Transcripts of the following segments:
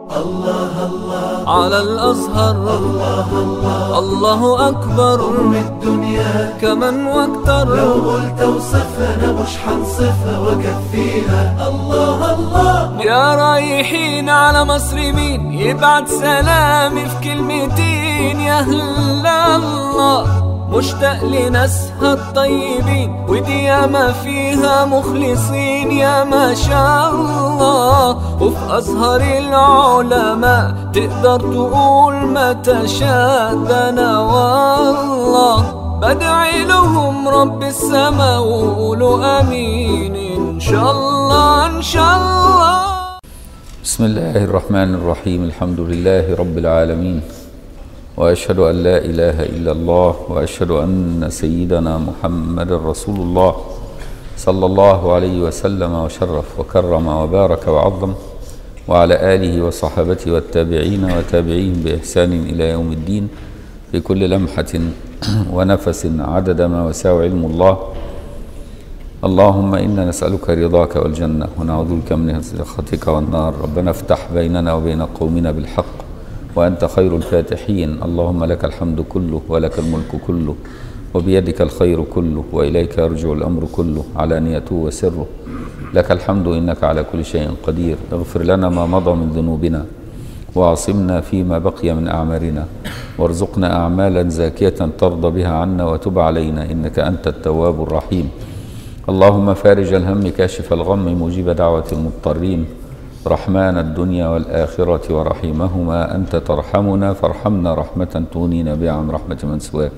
الله الله على الأزهر الله الله الله أكبر أم الدنيا كمن واكتر لو قلت اوصفها انا مش حنصفها واكفيها الله الله يا رايحين على مصر مين يبعت سلامي في كلمتين يا هلا الله مشتاق لناسها الطيبين ودي ياما فيها مخلصين يا ما شاء الله وفي أزهر العلماء تقدر تقول ما تشاء ده أنا والله بدعي لهم رب السماء وقولوا امين ان شاء الله ان شاء الله بسم الله الرحمن الرحيم الحمد لله رب العالمين واشهد ان لا اله الا الله واشهد ان سيدنا محمد رسول الله صلى الله عليه وسلم وشرف وكرم وبارك وعظم وعلى اله وصحابته والتابعين وتابعيهم باحسان الى يوم الدين في كل لمحه ونفس عدد ما وسع علم الله اللهم انا نسالك رضاك والجنه ونعوذ بك من سخطك والنار ربنا افتح بيننا وبين قومنا بالحق وانت خير الفاتحين اللهم لك الحمد كله ولك الملك كله وبيدك الخير كله واليك يرجع الامر كله علانيته وسره لك الحمد انك على كل شيء قدير اغفر لنا ما مضى من ذنوبنا واعصمنا فيما بقي من اعمالنا وارزقنا اعمالا زاكيه ترضى بها عنا وتب علينا انك انت التواب الرحيم اللهم فارج الهم كاشف الغم مجيب دعوه المضطرين رحمن الدنيا والاخره ورحيمهما انت ترحمنا فارحمنا رحمه تغنينا بها عن رحمه من سواك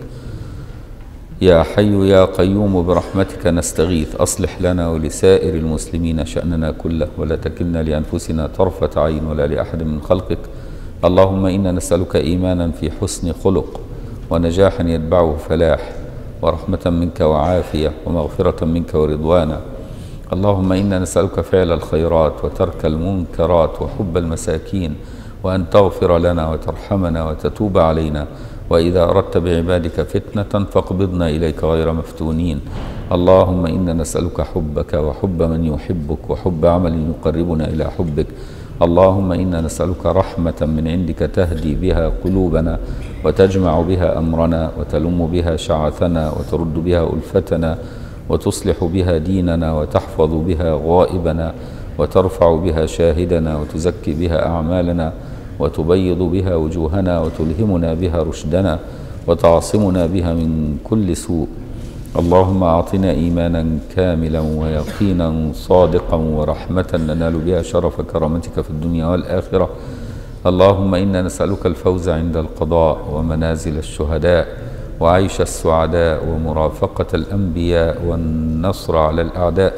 يا حي يا قيوم برحمتك نستغيث اصلح لنا ولسائر المسلمين شاننا كله ولا تكلنا لانفسنا طرفه عين ولا لاحد من خلقك اللهم انا نسالك ايمانا في حسن خلق ونجاحا يتبعه فلاح ورحمه منك وعافيه ومغفره منك ورضوانا اللهم انا نسالك فعل الخيرات وترك المنكرات وحب المساكين وان تغفر لنا وترحمنا وتتوب علينا واذا اردت بعبادك فتنه فاقبضنا اليك غير مفتونين اللهم انا نسالك حبك وحب من يحبك وحب عمل يقربنا الى حبك اللهم انا نسالك رحمه من عندك تهدي بها قلوبنا وتجمع بها امرنا وتلم بها شعثنا وترد بها الفتنا وتصلح بها ديننا وتحفظ بها غائبنا وترفع بها شاهدنا وتزكي بها اعمالنا وتبيض بها وجوهنا وتلهمنا بها رشدنا وتعصمنا بها من كل سوء اللهم اعطنا ايمانا كاملا ويقينا صادقا ورحمه ننال بها شرف كرامتك في الدنيا والاخره اللهم انا نسالك الفوز عند القضاء ومنازل الشهداء وعيش السعداء ومرافقه الانبياء والنصر على الاعداء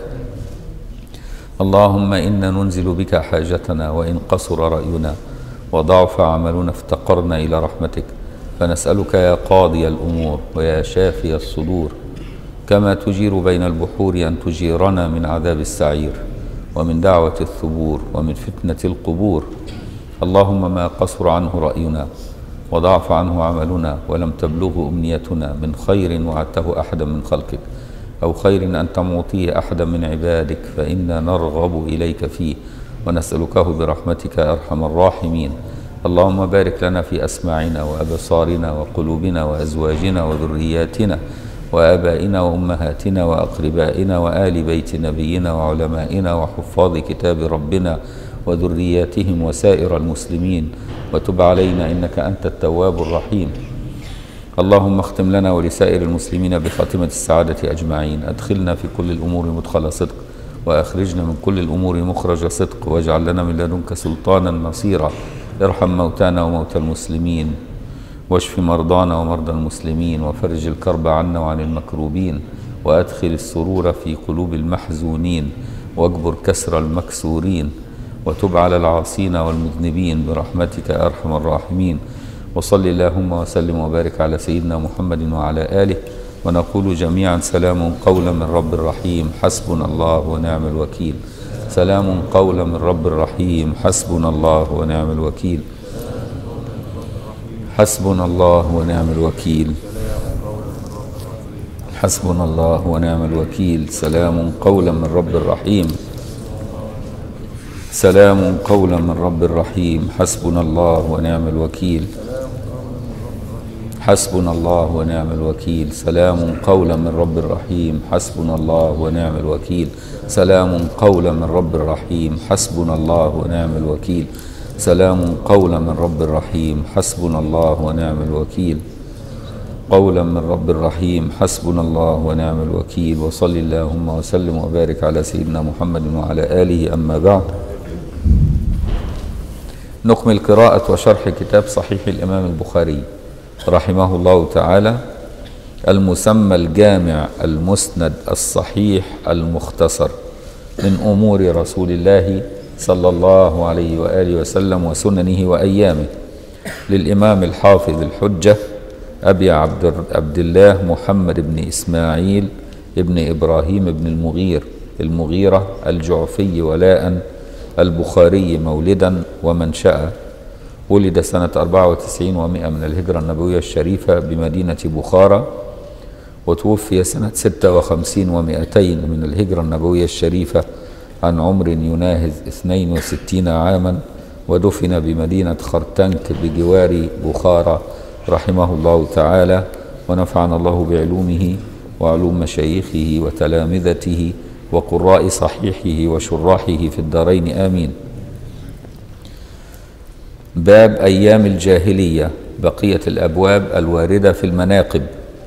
اللهم انا ننزل بك حاجتنا وان قصر راينا وضعف عملنا افتقرنا الى رحمتك فنسالك يا قاضي الامور ويا شافي الصدور كما تجير بين البحور ان تجيرنا من عذاب السعير ومن دعوه الثبور ومن فتنه القبور اللهم ما قصر عنه راينا وضعف عنه عملنا ولم تبلغه امنيتنا من خير وعدته احدا من خلقك او خير انت معطيه احدا من عبادك فانا نرغب اليك فيه ونسألكه برحمتك يا أرحم الراحمين اللهم بارك لنا في أسماعنا وأبصارنا وقلوبنا وأزواجنا وذرياتنا وآبائنا وأمهاتنا وأقربائنا وآل بيت نبينا وعلمائنا وحفاظ كتاب ربنا وذرياتهم وسائر المسلمين وتب علينا إنك أنت التواب الرحيم اللهم اختم لنا ولسائر المسلمين بخاتمة السعادة أجمعين أدخلنا في كل الأمور مدخل صدق واخرجنا من كل الامور مخرج صدق واجعل لنا من لدنك سلطانا نصيرا ارحم موتانا وموتى المسلمين واشف مرضانا ومرضى المسلمين وفرج الكرب عنا وعن المكروبين وادخل السرور في قلوب المحزونين واجبر كسر المكسورين وتب على العاصين والمذنبين برحمتك يا ارحم الراحمين وصل اللهم وسلم وبارك على سيدنا محمد وعلى اله ونقول جميعا سلام قولا من رب رحيم حسبنا الله ونعم الوكيل سلام قولا من رب رحيم حسبنا الله ونعم الوكيل حسبنا الله ونعم الوكيل حسبنا الله ونعم الوكيل سلام قولا من رب رحيم سلام قولا من رب رحيم حسبنا الله ونعم الوكيل حسبنا الله ونعم الوكيل سلام قولا من رب رحيم حسبنا الله ونعم الوكيل سلام قولا من رب رحيم حسبنا الله ونعم الوكيل سلام قولا من رب رحيم حسبنا الله ونعم الوكيل قولا من رب رحيم حسبنا الله ونعم الوكيل وصل اللهم وسلم وبارك على سيدنا محمد وعلى آله أما بعد نكمل قراءة وشرح كتاب صحيح الإمام البخاري رحمه الله تعالى المسمى الجامع المسند الصحيح المختصر من أمور رسول الله صلى الله عليه وآله وسلم وسننه وأيامه للإمام الحافظ الحجة أبي عبد, عبد الله محمد بن إسماعيل ابن إبراهيم بن المغير المغيرة الجعفي ولاء البخاري مولدا ومنشأ ولد سنة 94 ومئة من الهجرة النبوية الشريفة بمدينة بخارى وتوفي سنة 56 ومئتين من الهجرة النبوية الشريفة عن عمر يناهز 62 عاما ودفن بمدينة خرتنك بجوار بخارى رحمه الله تعالى ونفعنا الله بعلومه وعلوم مشايخه وتلامذته وقراء صحيحه وشراحه في الدارين آمين باب أيام الجاهلية بقية الأبواب الواردة في المناقب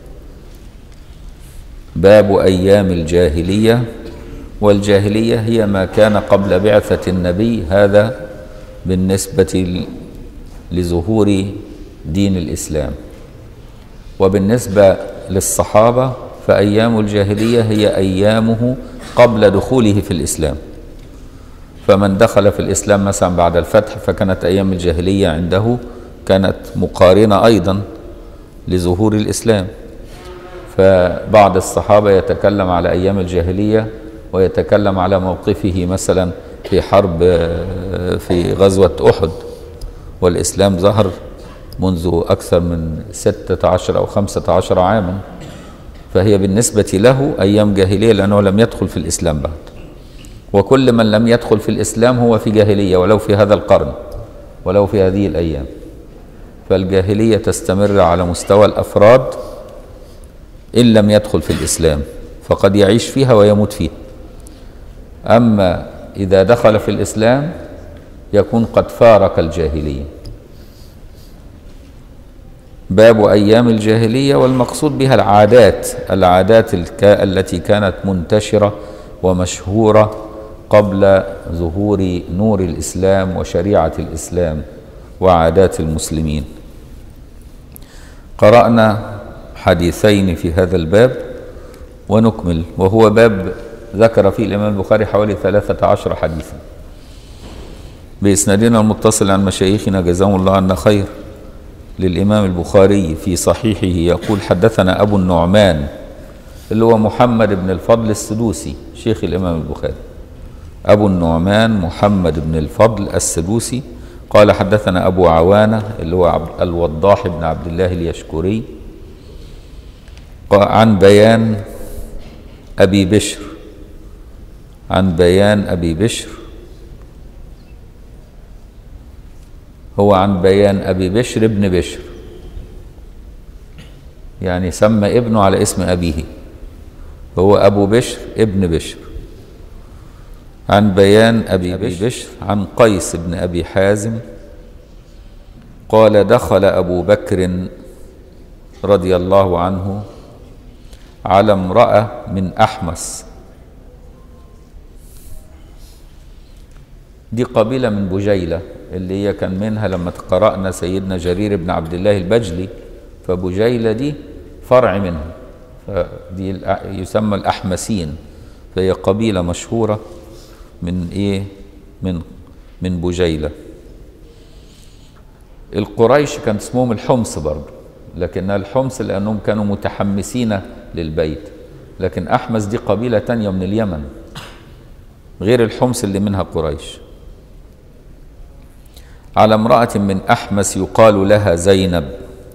باب أيام الجاهلية والجاهلية هي ما كان قبل بعثة النبي هذا بالنسبة لظهور دين الإسلام وبالنسبة للصحابة فأيام الجاهلية هي أيامه قبل دخوله في الإسلام فمن دخل في الإسلام مثلا بعد الفتح فكانت أيام الجاهلية عنده كانت مقارنة أيضا لظهور الإسلام فبعض الصحابة يتكلم على أيام الجاهلية ويتكلم على موقفه مثلا في حرب في غزوة أحد والإسلام ظهر منذ أكثر من ستة عشر أو خمسة عشر عاما فهي بالنسبة له أيام جاهلية لأنه لم يدخل في الإسلام بعد وكل من لم يدخل في الإسلام هو في جاهلية ولو في هذا القرن ولو في هذه الأيام فالجاهلية تستمر على مستوى الأفراد إن لم يدخل في الإسلام فقد يعيش فيها ويموت فيها أما إذا دخل في الإسلام يكون قد فارق الجاهلية باب أيام الجاهلية والمقصود بها العادات العادات التي كانت منتشرة ومشهورة قبل ظهور نور الإسلام وشريعة الإسلام وعادات المسلمين قرأنا حديثين في هذا الباب ونكمل وهو باب ذكر فيه الإمام البخاري حوالي ثلاثة عشر حديثا بإسنادنا المتصل عن مشايخنا جزاهم الله عنا خير للإمام البخاري في صحيحه يقول حدثنا أبو النعمان اللي هو محمد بن الفضل السدوسي شيخ الإمام البخاري أبو النعمان محمد بن الفضل السدوسي قال حدثنا أبو عوانة اللي هو عبد الوضاح بن عبد الله اليشكري عن بيان أبي بشر عن بيان أبي بشر هو عن بيان أبي بشر ابن بشر يعني سمى ابنه على اسم أبيه هو أبو بشر ابن بشر عن بيان أبي بشر عن قيس بن أبي حازم قال دخل أبو بكر رضي الله عنه على امرأة من أحمس دي قبيلة من بجيلة اللي هي كان منها لما قرأنا سيدنا جرير بن عبد الله البجلي فبجيلة دي فرع منها فدي يسمى الأحمسين فهي قبيلة مشهورة من إيه من من بجيلة القريش كان اسمهم الحمص برضه لكنها الحمص لأنهم كانوا متحمسين للبيت لكن أحمس دي قبيلة تانية من اليمن غير الحمص اللي منها قريش على امرأة من أحمس يقال لها زينب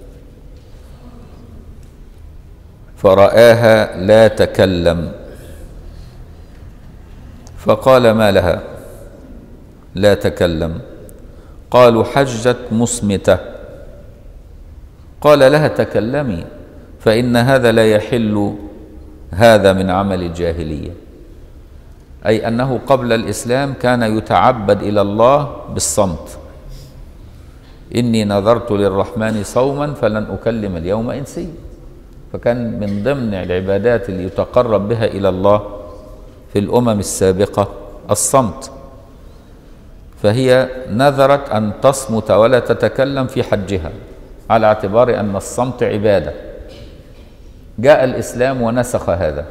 فرآها لا تكلم فقال ما لها لا تكلم قالوا حجت مصمته قال لها تكلمي فإن هذا لا يحل هذا من عمل الجاهلية أي أنه قبل الإسلام كان يتعبد إلى الله بالصمت إني نذرت للرحمن صوما فلن أكلم اليوم إنسيا فكان من ضمن العبادات اللي يتقرب بها إلى الله في الأمم السابقة الصمت فهي نذرت أن تصمت ولا تتكلم في حجها على اعتبار أن الصمت عبادة جاء الإسلام ونسخ هذا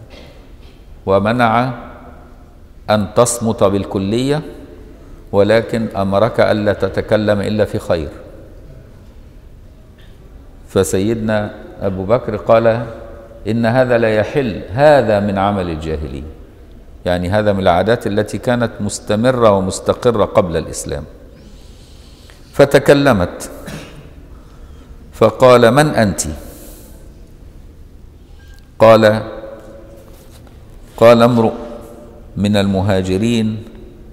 ومنع أن تصمت بالكلية ولكن أمرك ألا تتكلم إلا في خير فسيدنا أبو بكر قال إن هذا لا يحل هذا من عمل الجاهلية يعني هذا من العادات التي كانت مستمرة ومستقرة قبل الإسلام فتكلمت فقال من أنت قال قال امرؤ من المهاجرين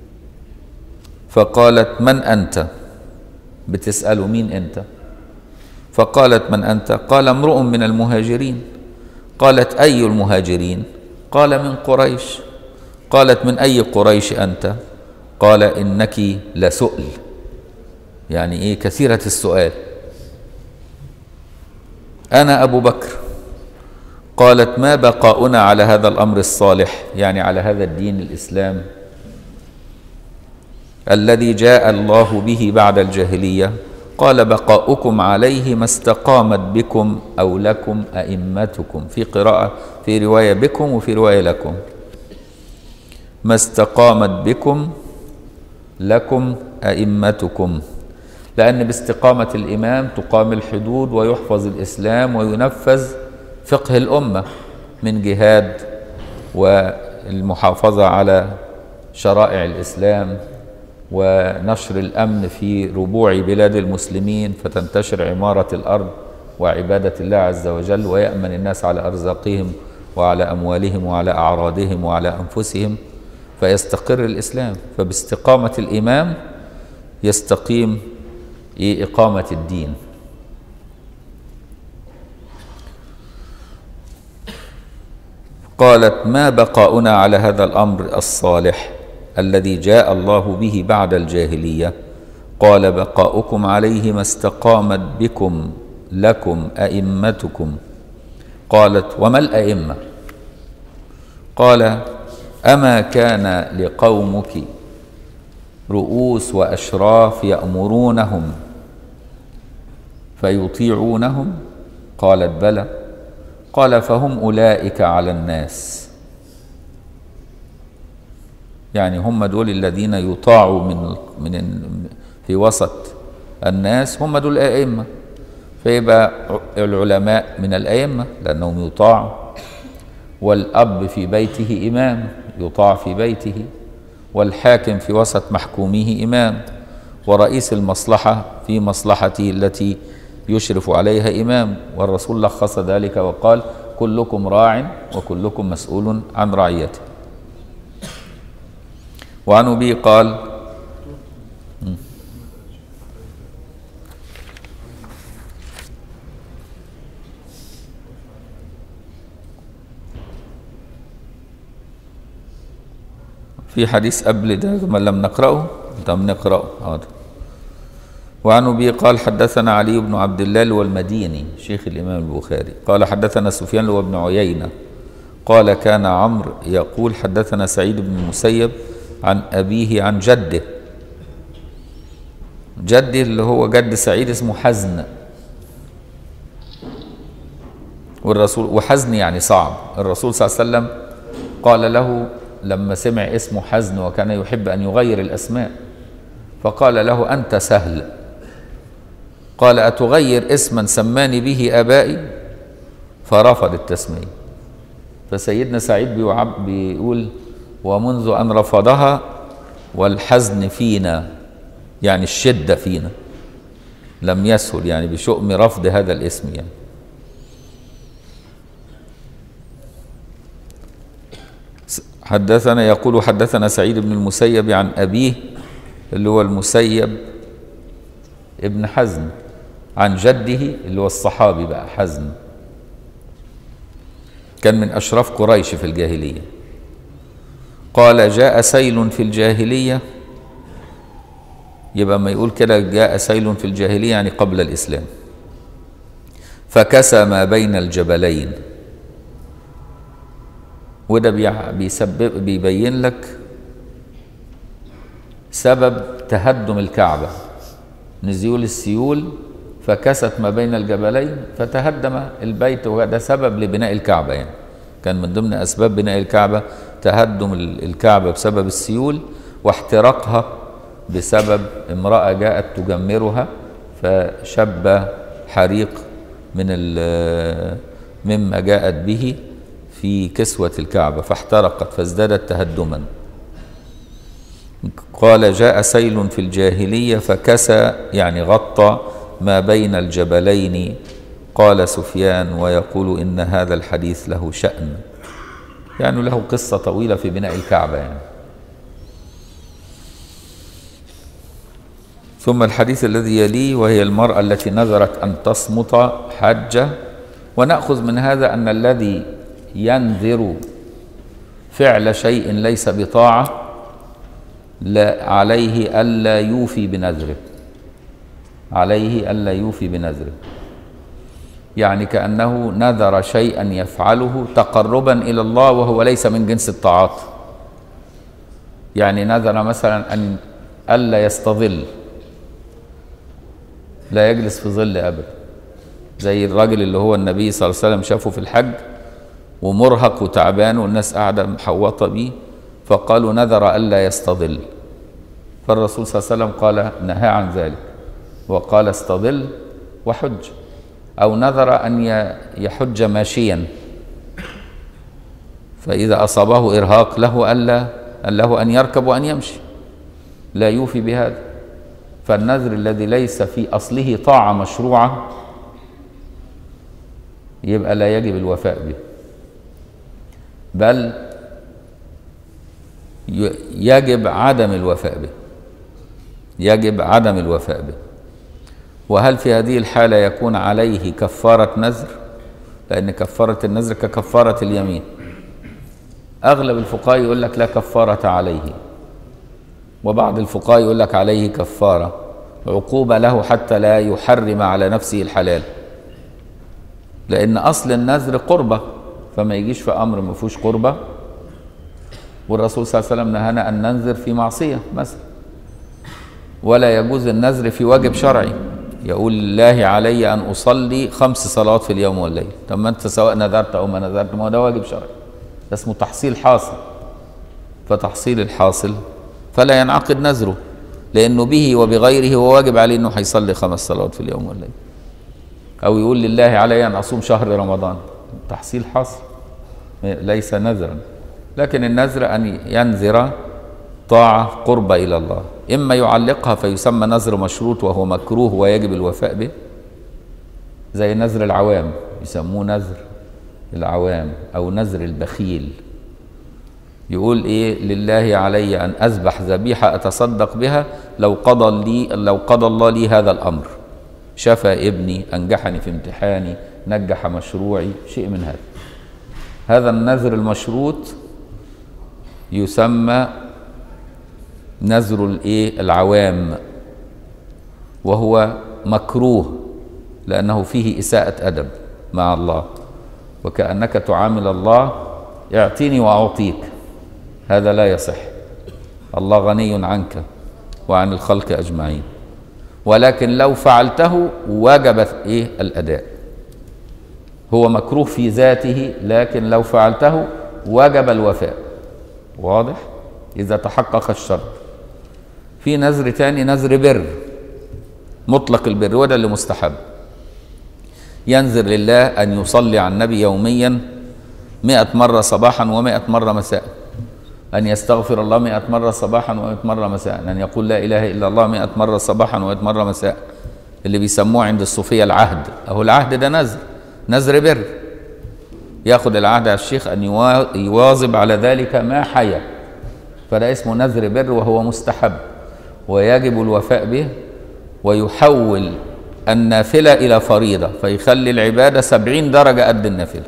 فقالت من أنت بتسأله مين أنت فقالت من أنت قال امرؤ من المهاجرين قالت أي المهاجرين قال من قريش قالت من أي قريش أنت قال إنك لسؤل يعني إيه كثيرة السؤال أنا أبو بكر قالت ما بقاؤنا على هذا الأمر الصالح يعني على هذا الدين الإسلام الذي جاء الله به بعد الجاهلية قال بقاؤكم عليه ما استقامت بكم أو لكم أئمتكم في قراءة في رواية بكم وفي رواية لكم ما استقامت بكم لكم أئمتكم لأن باستقامة الإمام تقام الحدود ويحفظ الإسلام وينفذ فقه الأمة من جهاد والمحافظة على شرائع الإسلام ونشر الأمن في ربوع بلاد المسلمين فتنتشر عمارة الأرض وعبادة الله عز وجل ويأمن الناس على أرزاقهم وعلى أموالهم وعلى أعراضهم وعلى أنفسهم فيستقر الإسلام فباستقامة الإمام يستقيم إقامة الدين قالت ما بقاؤنا على هذا الأمر الصالح الذي جاء الله به بعد الجاهلية قال بقاؤكم عليه ما استقامت بكم لكم أئمتكم قالت وما الأئمة قال أما كان لقومك رؤوس وأشراف يأمرونهم فيطيعونهم قالت بلى قال فهم أولئك على الناس يعني هم دول الذين يطاعوا من من في وسط الناس هم دول الأئمة فيبقى العلماء من الأئمة لأنهم يطاعوا والأب في بيته إمام يطاع في بيته والحاكم في وسط محكوميه إمام ورئيس المصلحة في مصلحته التي يشرف عليها إمام والرسول لخص ذلك وقال كلكم راع وكلكم مسؤول عن رعيته وعن أبي قال في حديث قبل ده ما لم نقرأه طب نقرأه حاضر وعن أبي قال حدثنا علي بن عبد الله والمديني شيخ الإمام البخاري قال حدثنا سفيان وابن عيينة قال كان عمرو يقول حدثنا سعيد بن المسيب عن أبيه عن جده جدي اللي هو جد سعيد اسمه حزن والرسول وحزن يعني صعب الرسول صلى الله عليه وسلم قال له لما سمع اسمه حزن وكان يحب أن يغير الأسماء فقال له أنت سهل قال أتغير اسما سماني به آبائي فرفض التسمية فسيدنا سعيد بيعب بيقول ومنذ أن رفضها والحزن فينا يعني الشدة فينا لم يسهل يعني بشؤم رفض هذا الاسم يعني حدثنا يقول حدثنا سعيد بن المسيب عن أبيه اللي هو المسيب ابن حزم عن جده اللي هو الصحابي بقى حزم كان من أشراف قريش في الجاهلية قال جاء سيل في الجاهلية يبقى ما يقول كده جاء سيل في الجاهلية يعني قبل الإسلام فكسى ما بين الجبلين وده بيع- بيسبب بيبين لك سبب تهدم الكعبة نزول السيول فكست ما بين الجبلين فتهدم البيت وده سبب لبناء الكعبة يعني كان من ضمن أسباب بناء الكعبة تهدم ال- الكعبة بسبب السيول واحتراقها بسبب امرأة جاءت تجمرها فشب حريق من ال- مما جاءت به في كسوة الكعبة فاحترقت فازدادت تهدما قال جاء سيل في الجاهلية فكسى يعني غطى ما بين الجبلين قال سفيان ويقول إن هذا الحديث له شأن يعني له قصة طويلة في بناء الكعبة يعني ثم الحديث الذي يليه وهي المرأة التي نذرت أن تصمت حجة ونأخذ من هذا أن الذي ينذر فعل شيء ليس بطاعة لا عليه ألا يوفي بنذره عليه ألا يوفي بنذره يعني كأنه نذر شيئا يفعله تقربا إلى الله وهو ليس من جنس الطاعات يعني نذر مثلا أن ألا يستظل لا يجلس في ظل أبدا زي الراجل اللي هو النبي صلى الله عليه وسلم شافه في الحج ومرهق وتعبان والناس قاعدة محوطة بيه فقالوا نذر ألا يستظل فالرسول صلى الله عليه وسلم قال نهى عن ذلك وقال استظل وحج أو نذر أن ي- يحج ماشيا فإذا أصابه إرهاق له ألا له أن يركب وأن يمشي لا يوفي بهذا فالنذر الذي ليس في أصله طاعة مشروعة يبقى لا يجب الوفاء به بل ي- يجب عدم الوفاء به يجب عدم الوفاء به وهل في هذه الحالة يكون عليه كفارة نذر لأن كفارة النذر ككفارة اليمين أغلب الفقهاء يقول لك لا كفارة عليه وبعض الفقهاء يقول لك عليه كفارة عقوبة له حتى لا يحرم على نفسه الحلال لأن أصل النذر قربة فما يجيش في أمر ما فيهوش قربة والرسول صلى الله عليه وسلم نهانا أن ننذر في معصية مثلا ولا يجوز النذر في واجب شرعي يقول الله علي أن أصلي خمس صلوات في اليوم والليل طب ما أنت سواء نذرت أو ما نذرت ما هو ده واجب شرعي ده اسمه تحصيل حاصل فتحصيل الحاصل فلا ينعقد نذره لأنه به وبغيره هو واجب عليه أنه هيصلي خمس صلوات في اليوم والليل أو يقول لله علي أن أصوم شهر رمضان تحصيل حاصل ليس نذرا لكن النذر أن ينذر طاعة قرب إلى الله إما يعلقها فيسمى نذر مشروط وهو مكروه ويجب الوفاء به زي نذر العوام يسموه نذر العوام أو نذر البخيل يقول إيه لله علي أن أذبح ذبيحة أتصدق بها لو قضى لي لو قضى الله لي هذا الأمر شفى ابني أنجحني في امتحاني نجح مشروعي شيء من هذا هذا النذر المشروط يسمى نذر الايه العوام وهو مكروه لانه فيه اساءه ادب مع الله وكانك تعامل الله اعطيني واعطيك هذا لا يصح الله غني عنك وعن الخلق اجمعين ولكن لو فعلته وجبت ايه الاداء هو مكروه في ذاته لكن لو فعلته وجب الوفاء واضح اذا تحقق الشرط في نذر تاني نذر بر مطلق البر وده اللي مستحب ينذر لله أن يصلي على النبي يوميا مئة مرة صباحا ومئة مرة مساء أن يستغفر الله مئة مرة صباحا ومئة مرة مساء أن يقول لا إله إلا الله مئة مرة صباحا ومئة مرة مساء اللي بيسموه عند الصوفية العهد أهو العهد ده نذر نذر بر ياخد العهد على الشيخ أن يوا- يواظب على ذلك ما حيا فده اسمه نذر بر وهو مستحب ويجب الوفاء به ويحول النافلة إلى فريضة فيخلي العبادة سبعين درجة قد النافلة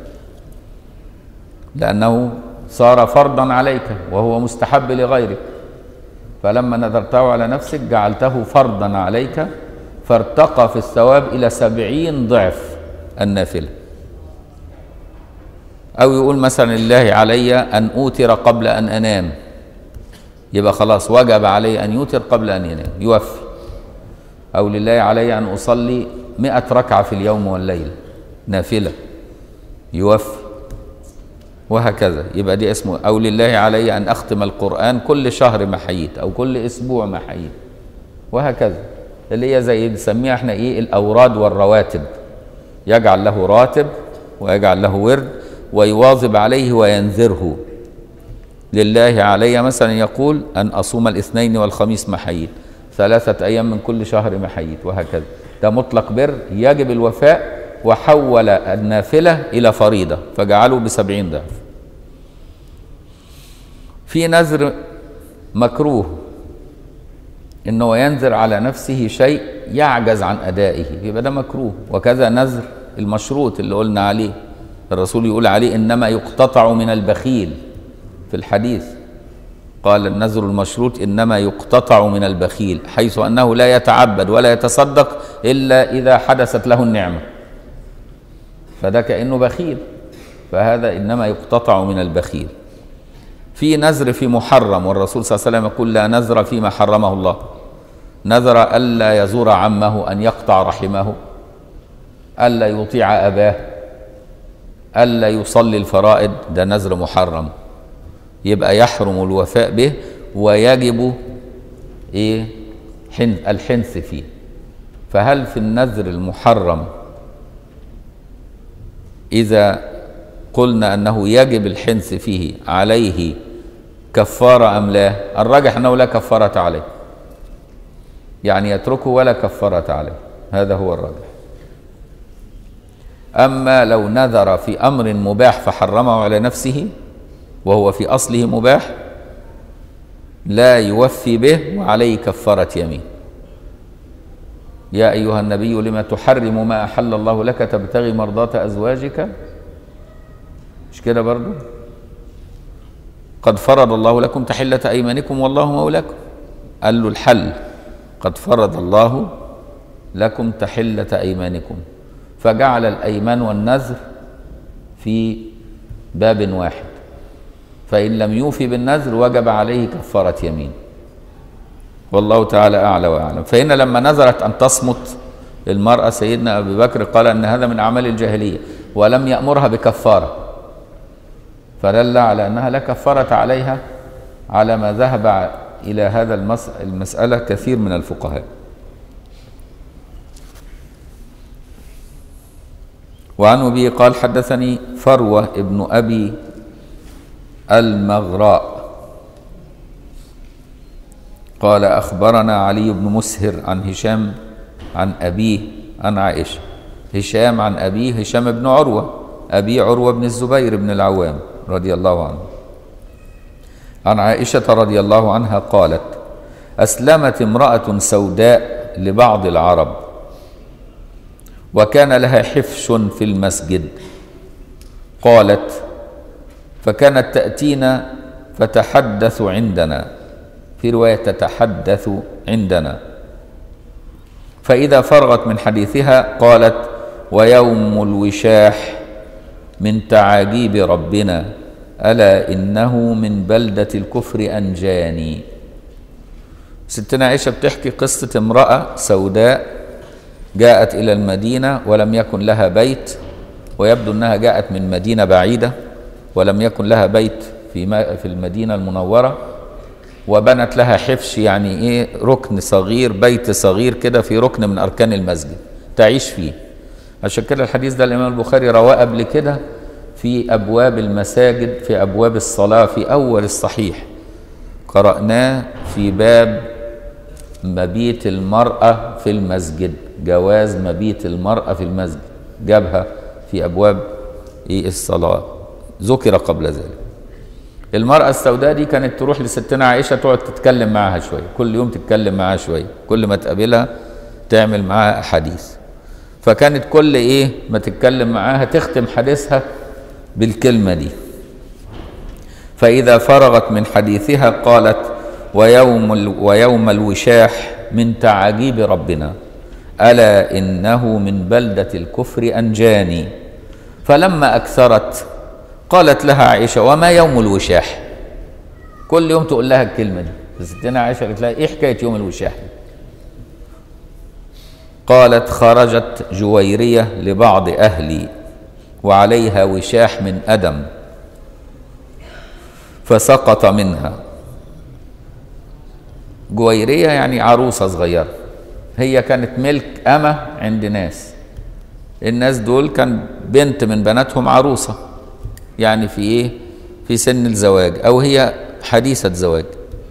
لأنه صار فرضا عليك وهو مستحب لغيرك فلما نذرته على نفسك جعلته فرضا عليك فارتقى في الثواب إلى سبعين ضعف النافلة أو يقول مثلا لله علي أن أوتر قبل أن أنام يبقى خلاص وجب علي أن يوتر قبل أن ينام يوفي أو لله علي أن أصلي مئة ركعة في اليوم والليلة نافلة يوفي وهكذا يبقى دي اسمه أو لله علي أن أختم القرآن كل شهر ما حييت أو كل أسبوع ما حييت وهكذا اللي هي زي نسميها احنا ايه الأوراد والرواتب يجعل له راتب ويجعل له ورد ويواظب عليه وينذره لله علي مثلا يقول أن أصوم الاثنين والخميس ما حييت ثلاثة أيام من كل شهر ما حييت وهكذا ده مطلق بر يجب الوفاء وحول النافلة إلى فريضة فجعله بسبعين ضعف في نذر مكروه انه ينذر على نفسه شيء يعجز عن ادائه يبقى ده مكروه وكذا نذر المشروط اللي قلنا عليه الرسول يقول عليه انما يقتطع من البخيل في الحديث قال النذر المشروط انما يقتطع من البخيل حيث انه لا يتعبد ولا يتصدق الا اذا حدثت له النعمه فده كانه بخيل فهذا انما يقتطع من البخيل في نذر في محرم والرسول صلى الله عليه وسلم يقول لا نذر فيما حرمه الله نذر الا يزور عمه ان يقطع رحمه الا يطيع اباه الا يصلي الفرائض ده نذر محرم يبقى يحرم الوفاء به ويجب ايه حنث الحنث فيه فهل في النذر المحرم اذا قلنا انه يجب الحنث فيه عليه كفاره ام لا الراجح انه لا كفاره عليه يعني يتركه ولا كفاره عليه هذا هو الراجح اما لو نذر في امر مباح فحرمه على نفسه وهو في اصله مباح لا يوفي به وعليه كفاره يمين يا ايها النبي لما تحرم ما احل الله لك تبتغي مرضات ازواجك مش كده برضو قد فرض الله لكم تحلة أيمانكم والله مولاكم قال له الحل قد فرض الله لكم تحلة أيمانكم فجعل الأيمان والنذر في باب واحد فإن لم يوفي بالنذر وجب عليه كفارة يمين والله تعالى أعلى وأعلم فإن لما نذرت أن تصمت المرأة سيدنا أبي بكر قال أن هذا من أعمال الجاهلية ولم يأمرها بكفارة فدل على أنها لا كفارة عليها على ما ذهب إلى هذا المس... المسألة كثير من الفقهاء وعن أبي قال حدثني فروة ابن أبي المغراء قال أخبرنا علي بن مسهر عن هشام عن أبيه عن عائشة هشام عن أبيه هشام بن عروة أبي عروة بن الزبير بن العوام رضي الله عنه عن عائشة رضي الله عنها قالت أسلمت امرأة سوداء لبعض العرب وكان لها حفش في المسجد قالت فكانت تأتينا فتحدث عندنا في رواية تتحدث عندنا فإذا فرغت من حديثها قالت ويوم الوشاح من تعاجيب ربنا ألا إنه من بلدة الكفر أنجاني ستنا عائشة بتحكي قصة امرأة سوداء جاءت إلى المدينة ولم يكن لها بيت ويبدو أنها جاءت من مدينة بعيدة ولم يكن لها بيت في في المدينة المنورة وبنت لها حفش يعني ايه ركن صغير بيت صغير كده في ركن من اركان المسجد تعيش فيه عشان كده الحديث ده الامام البخاري رواه قبل كده في ابواب المساجد في ابواب الصلاه في اول الصحيح قراناه في باب مبيت المراه في المسجد جواز مبيت المراه في المسجد جابها في ابواب ايه الصلاه ذكر قبل ذلك المرأة السوداء دي كانت تروح لستنا عائشة تقعد تتكلم معاها شوية كل يوم تتكلم معاها شوية كل ما تقابلها تعمل معاها أحاديث فكانت كل إيه ما تتكلم معاها تختم حديثها بالكلمة دي فإذا فرغت من حديثها قالت ويوم, ال ويوم الوشاح من تعاجيب ربنا ألا إنه من بلدة الكفر أنجاني فلما أكثرت قالت لها عائشة وما يوم الوشاح كل يوم تقول لها الكلمة دي ستنا عائشة قالت لها إيه حكاية يوم الوشاح قالت خرجت جويرية لبعض أهلي وعليها وشاح من أدم فسقط منها جويرية يعني عروسة صغيرة هي كانت ملك أمة عند ناس الناس دول كان بنت من بناتهم عروسة يعني في إيه في سن الزواج أو هي حديثة زواج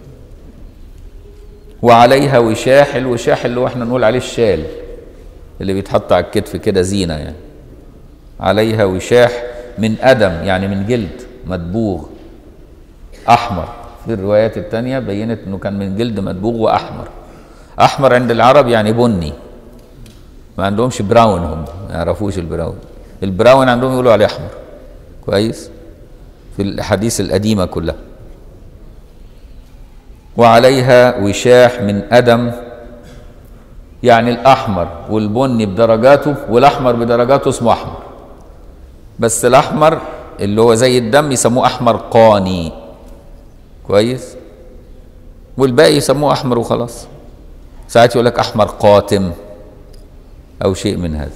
وعليها وشاح الوشاح اللي هو احنا نقول عليه الشال اللي بيتحط على الكتف كده زينة يعني عليها وشاح من أدم يعني من جلد مدبوغ أحمر في الروايات التانية بينت أنه كان من جلد مدبوغ وأحمر أحمر عند العرب يعني بني ما عندهمش براون هم ما يعرفوش البراون البراون عندهم يقولوا عليه أحمر كويس في الأحاديث القديمة كلها وعليها وشاح من أدم يعني الأحمر والبني بدرجاته والأحمر بدرجاته اسمه أحمر بس الأحمر اللي هو زي الدم يسموه أحمر قاني كويس والباقي يسموه أحمر وخلاص ساعات يقول لك أحمر قاتم أو شيء من هذا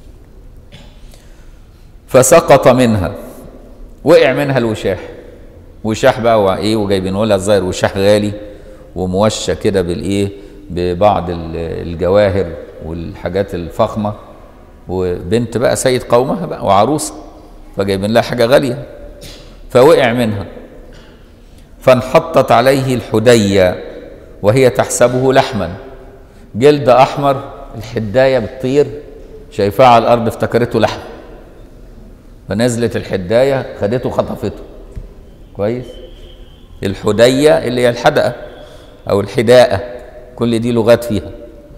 فسقط منها وقع منها الوشاح وشاح بقى وايه وجايبينه لها الظاهر وشاح غالي وموشى كده بالايه ببعض الجواهر والحاجات الفخمه وبنت بقى سيد قومها بقى وعروسه فجايبين لها حاجه غاليه فوقع منها فانحطت عليه الحديه وهي تحسبه لحما جلد احمر الحدايه بتطير شايفاه على الارض افتكرته لحم فنزلت الحدايه خدته خطفته كويس الحدية اللي هي الحدقة أو الحداءة كل دي لغات فيها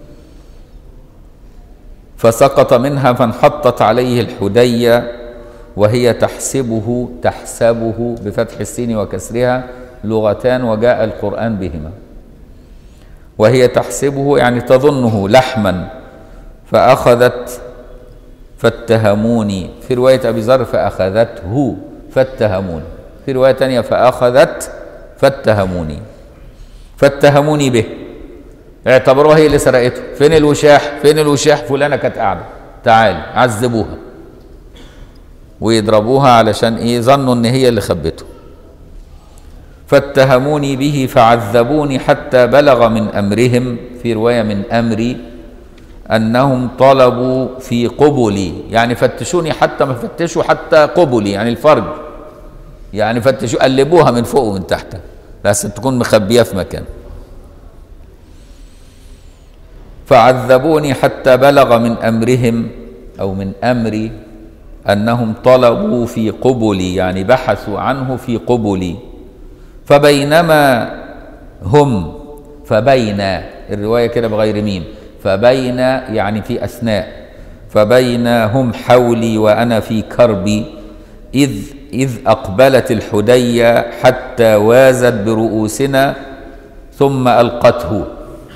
فسقط منها فانحطت عليه الحدية وهي تحسبه تحسبه بفتح السين وكسرها لغتان وجاء القرآن بهما وهي تحسبه يعني تظنه لحما فأخذت فاتهموني في رواية أبي ذر فأخذته فاتهموني في رواية تانية فأخذت فاتهموني فاتهموني به اعتبروها هي اللي سرقته فين الوشاح فين الوشاح فلانة كانت قاعدة تعال عذبوها ويضربوها علشان ايه ظنوا ان هي اللي خبته فاتهموني به فعذبوني حتى بلغ من امرهم في روايه من امري انهم طلبوا في قبلي يعني فتشوني حتى ما فتشوا حتى قبلي يعني الفرج يعني فتشوا قلبوها من فوق ومن تحت بس تكون مخبيه في مكان فعذبوني حتى بلغ من امرهم او من امري انهم طلبوا في قبلي يعني بحثوا عنه في قبلي فبينما هم فبين الروايه كده بغير ميم فبين يعني في اثناء فبين هم حولي وانا في كربي اذ إذ أقبلت الحدية حتى وازت برؤوسنا ثم ألقته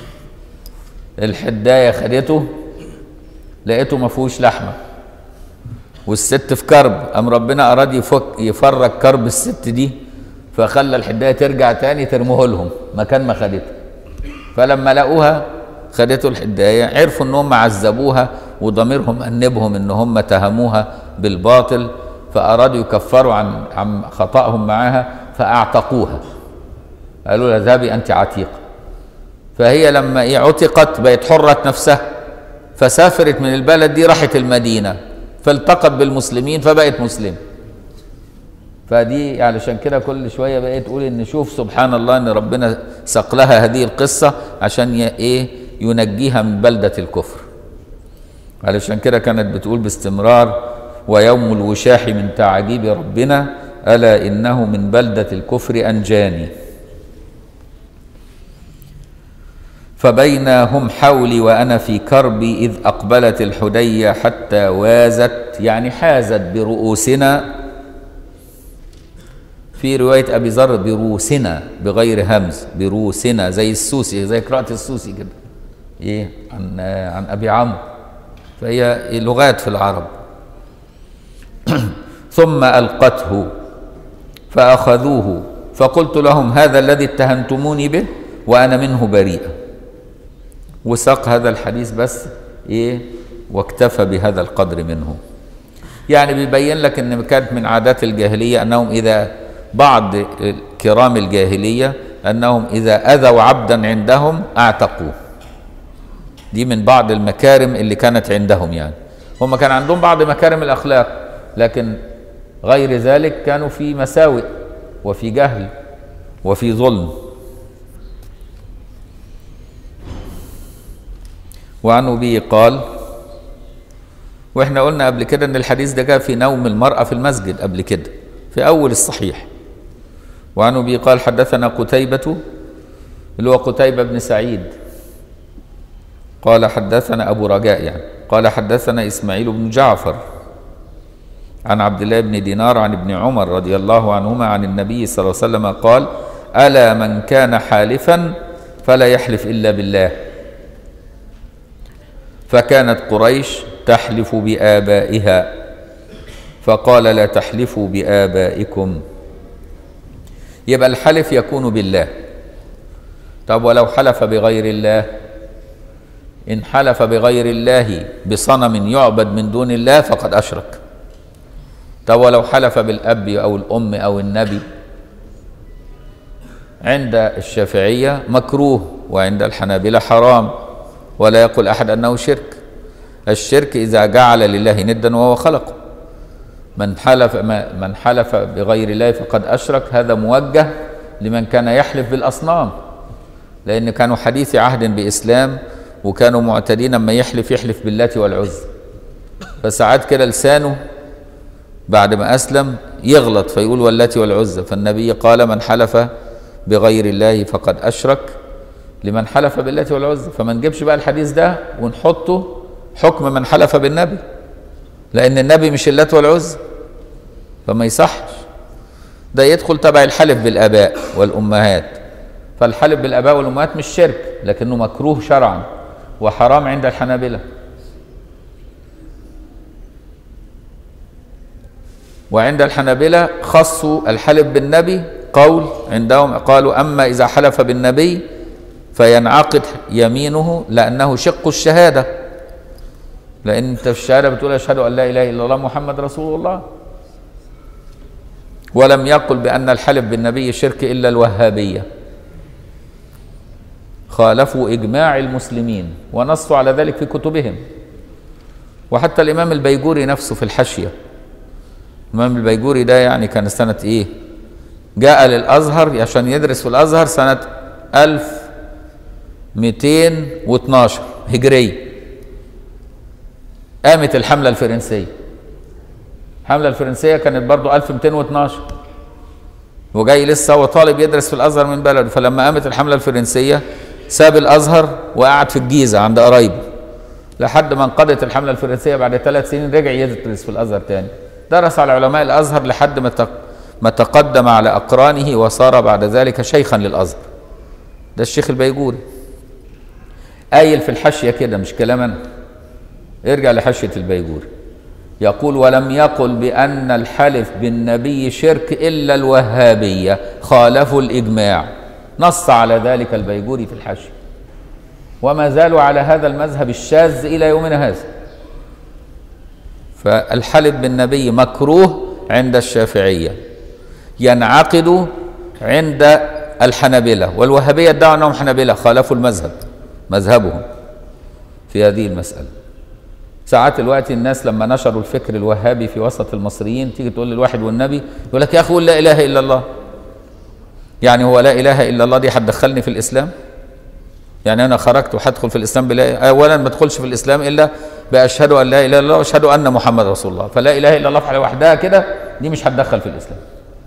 الحداية خدته لقيته ما فيهوش لحمة والست في كرب أم ربنا أراد يفك يفرج كرب الست دي فخلى الحداية ترجع تاني ترموه لهم مكان ما خدته فلما لقوها خدته الحداية عرفوا ان هم عذبوها وضميرهم أنبهم ان هم تهموها بالباطل فأرادوا يكفروا عن عن خطأهم معها فأعتقوها قالوا لها اذهبي أنت عتيقة فهي لما إيه عتقت بقت حرة نفسها فسافرت من البلد دي راحت المدينة فالتقت بالمسلمين فبقت مسلمة فدي علشان كده كل شوية بقيت تقول إن شوف سبحان الله إن ربنا ساق لها هذه القصة عشان إيه ينجيها من بلدة الكفر علشان كده كانت بتقول باستمرار ويوم الوشاح من تعجيب ربنا ألا إنه من بلدة الكفر أنجاني فبينا هم حولي وأنا في كربي إذ أقبلت الحدية حتى وازت يعني حازت برؤوسنا في رواية أبي ذر بروسنا بغير همز بروسنا زي السوسي زي قراءة السوسي كده إيه عن عن أبي عمرو فهي لغات في العرب ثم ألقته فأخذوه فقلت لهم هذا الذي اتهمتموني به وأنا منه بريئة وساق هذا الحديث بس إيه واكتفى بهذا القدر منه يعني بيبين لك ان كانت من عادات الجاهليه انهم اذا بعض كرام الجاهليه انهم اذا اذوا عبدا عندهم اعتقوه دي من بعض المكارم اللي كانت عندهم يعني هم كان عندهم بعض مكارم الاخلاق لكن غير ذلك كانوا في مساوئ وفي جهل وفي ظلم وعن ابي قال واحنا قلنا قبل كده ان الحديث ده جاء في نوم المرأة في المسجد قبل كده في اول الصحيح وعن ابي قال حدثنا قتيبة اللي هو قتيبة بن سعيد قال حدثنا ابو رجاء يعني قال حدثنا اسماعيل بن جعفر عن عبد الله بن دينار عن ابن عمر رضي الله عنهما عن النبي صلى الله عليه وسلم قال الا من كان حالفا فلا يحلف الا بالله فكانت قريش تحلف بآبائها فقال لا تحلفوا بآبائكم يبقى الحلف يكون بالله طب ولو حلف بغير الله إن حلف بغير الله بصنم يعبد من دون الله فقد أشرك طب ولو حلف بالأب أو الأم أو النبي عند الشافعية مكروه وعند الحنابلة حرام ولا يقول أحد أنه شرك الشرك إذا جعل لله ندا وهو خلقه من حلف من حلف بغير الله فقد أشرك هذا موجه لمن كان يحلف بالأصنام لأن كانوا حديث عهد بإسلام وكانوا معتدين اما يحلف يحلف باللات والعزى فساعات كده لسانه بعد ما أسلم يغلط فيقول واللات والعزى فالنبي قال من حلف بغير الله فقد أشرك لمن حلف باللات والعزى فما نجيبش بقى الحديث ده ونحطه حكم من حلف بالنبي لأن النبي مش اللات والعزى فما يصحش ده يدخل تبع الحلف بالآباء والأمهات فالحلف بالآباء والأمهات مش شرك لكنه مكروه شرعا وحرام عند الحنابلة وعند الحنابلة خصوا الحلف بالنبي قول عندهم قالوا أما إذا حلف بالنبي فينعقد يمينه لأنه شق الشهادة لأن أنت في الشهادة بتقول أشهد أن لا إله إلا الله محمد رسول الله ولم يقل بأن الحلف بالنبي شرك إلا الوهابية خالفوا إجماع المسلمين ونصوا على ذلك في كتبهم وحتى الإمام البيجوري نفسه في الحاشية الإمام البيجوري ده يعني كان سنة إيه جاء للأزهر عشان يدرس في الأزهر سنة 1212 هجرية قامت الحملة الفرنسية الحملة الفرنسية كانت برضو 1212 وجاي لسه هو طالب يدرس في الأزهر من بلده فلما قامت الحملة الفرنسية ساب الأزهر وقعد في الجيزة عند قرايبه لحد ما انقضت الحملة الفرنسية بعد ثلاث سنين رجع يدرس في الأزهر تاني درس على علماء الأزهر لحد ما ما تقدم على أقرانه وصار بعد ذلك شيخا للأزهر ده الشيخ البيجوري قايل في الحاشية كده مش كلام أنا ارجع لحاشية البيجوري يقول ولم يقل بأن الحلف بالنبي شرك إلا الوهابية خالفوا الإجماع نص على ذلك البيجوري في الحاشية وما زالوا على هذا المذهب الشاذ إلى يومنا هذا فالحلف بالنبي مكروه عند الشافعية ينعقد عند الحنابلة والوهابية ادعوا أنهم حنابلة خالفوا المذهب مذهبهم في هذه المسألة ساعات الوقت الناس لما نشروا الفكر الوهابي في وسط المصريين تيجي تقول للواحد والنبي يقول لك يا أخي قول لا إله إلا الله يعني هو لا إله إلا الله دي هتدخلني في الإسلام يعني أنا خرجت وهدخل في الإسلام بلا أولا ما ادخلش في الإسلام إلا بأشهد أن لا إله إلا الله وأشهد أن محمد رسول الله فلا إله إلا الله في وحدها كده دي مش هتدخل في الإسلام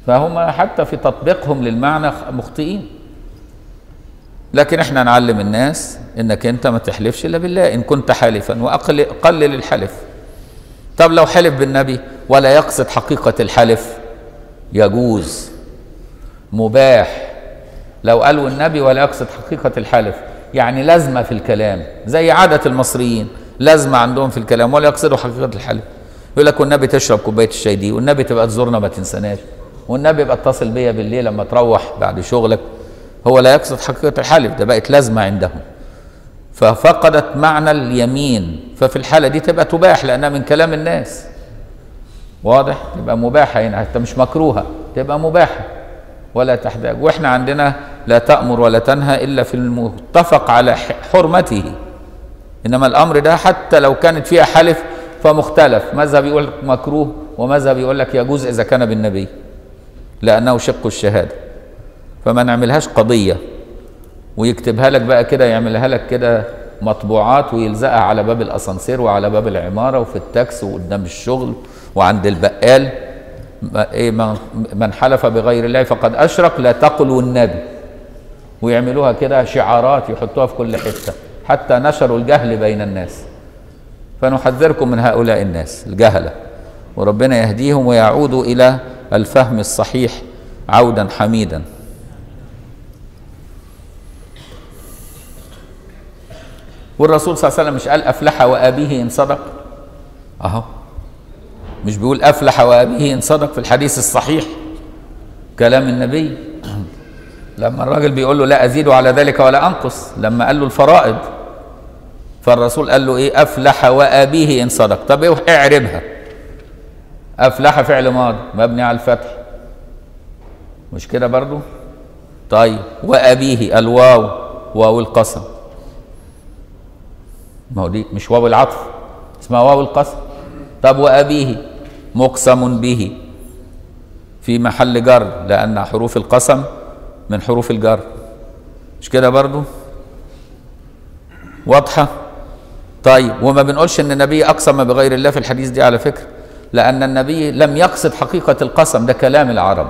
فهم حتى في تطبيقهم للمعنى مخطئين لكن احنا نعلم الناس انك انت ما تحلفش الا بالله ان كنت حالفا واقل قلل الحلف طب لو حلف بالنبي ولا يقصد حقيقة الحلف يجوز مباح لو قالوا النبي ولا يقصد حقيقة الحلف يعني لازمة في الكلام زي عادة المصريين لازمة عندهم في الكلام ولا يقصدوا حقيقة الحلف يقول لك والنبي تشرب كوباية الشاي دي والنبي تبقى تزورنا ما تنساناش والنبي يبقى اتصل بيا بالليل لما تروح بعد شغلك هو لا يقصد حقيقة الحلف ده بقت لازمة عندهم ففقدت معنى اليمين ففي الحالة دي تبقى تباح لأنها من كلام الناس واضح تبقى مباحة هنا حتى مش مكروهة تبقى مباحة ولا تحتاج واحنا عندنا لا تأمر ولا تنهى إلا في المتفق على حرمته إنما الأمر ده حتى لو كانت فيها حلف فمختلف مذهب يقول لك مكروه ومذهب يقول لك يجوز إذا كان بالنبي لأنه شق الشهادة فما نعملهاش قضية ويكتبها لك بقى كده يعملها لك كده مطبوعات ويلزقها على باب الاسانسير وعلى باب العماره وفي التاكس وقدام الشغل وعند البقال ايه من حلف بغير الله فقد اشرك لا تقلوا النبي ويعملوها كده شعارات يحطوها في كل حته حتى نشروا الجهل بين الناس فنحذركم من هؤلاء الناس الجهله وربنا يهديهم ويعودوا الى الفهم الصحيح عودا حميدا والرسول صلى الله عليه وسلم مش قال افلح وابيه ان صدق اهو مش بيقول افلح وابيه ان صدق في الحديث الصحيح كلام النبي لما الراجل بيقول له لا ازيد على ذلك ولا انقص لما قال له الفرائض فالرسول قال له ايه افلح وابيه ان صدق طب ايه اعربها افلح فعل ماضي مبني على الفتح مش كده برضو طيب وابيه الواو واو القسم ما هو دي مش واو العطف اسمها واو القسم طب وأبيه مقسم به في محل جر لأن حروف القسم من حروف الجر مش كده برضو واضحة طيب وما بنقولش ان النبي اقسم بغير الله في الحديث دي على فكرة لأن النبي لم يقصد حقيقة القسم ده كلام العرب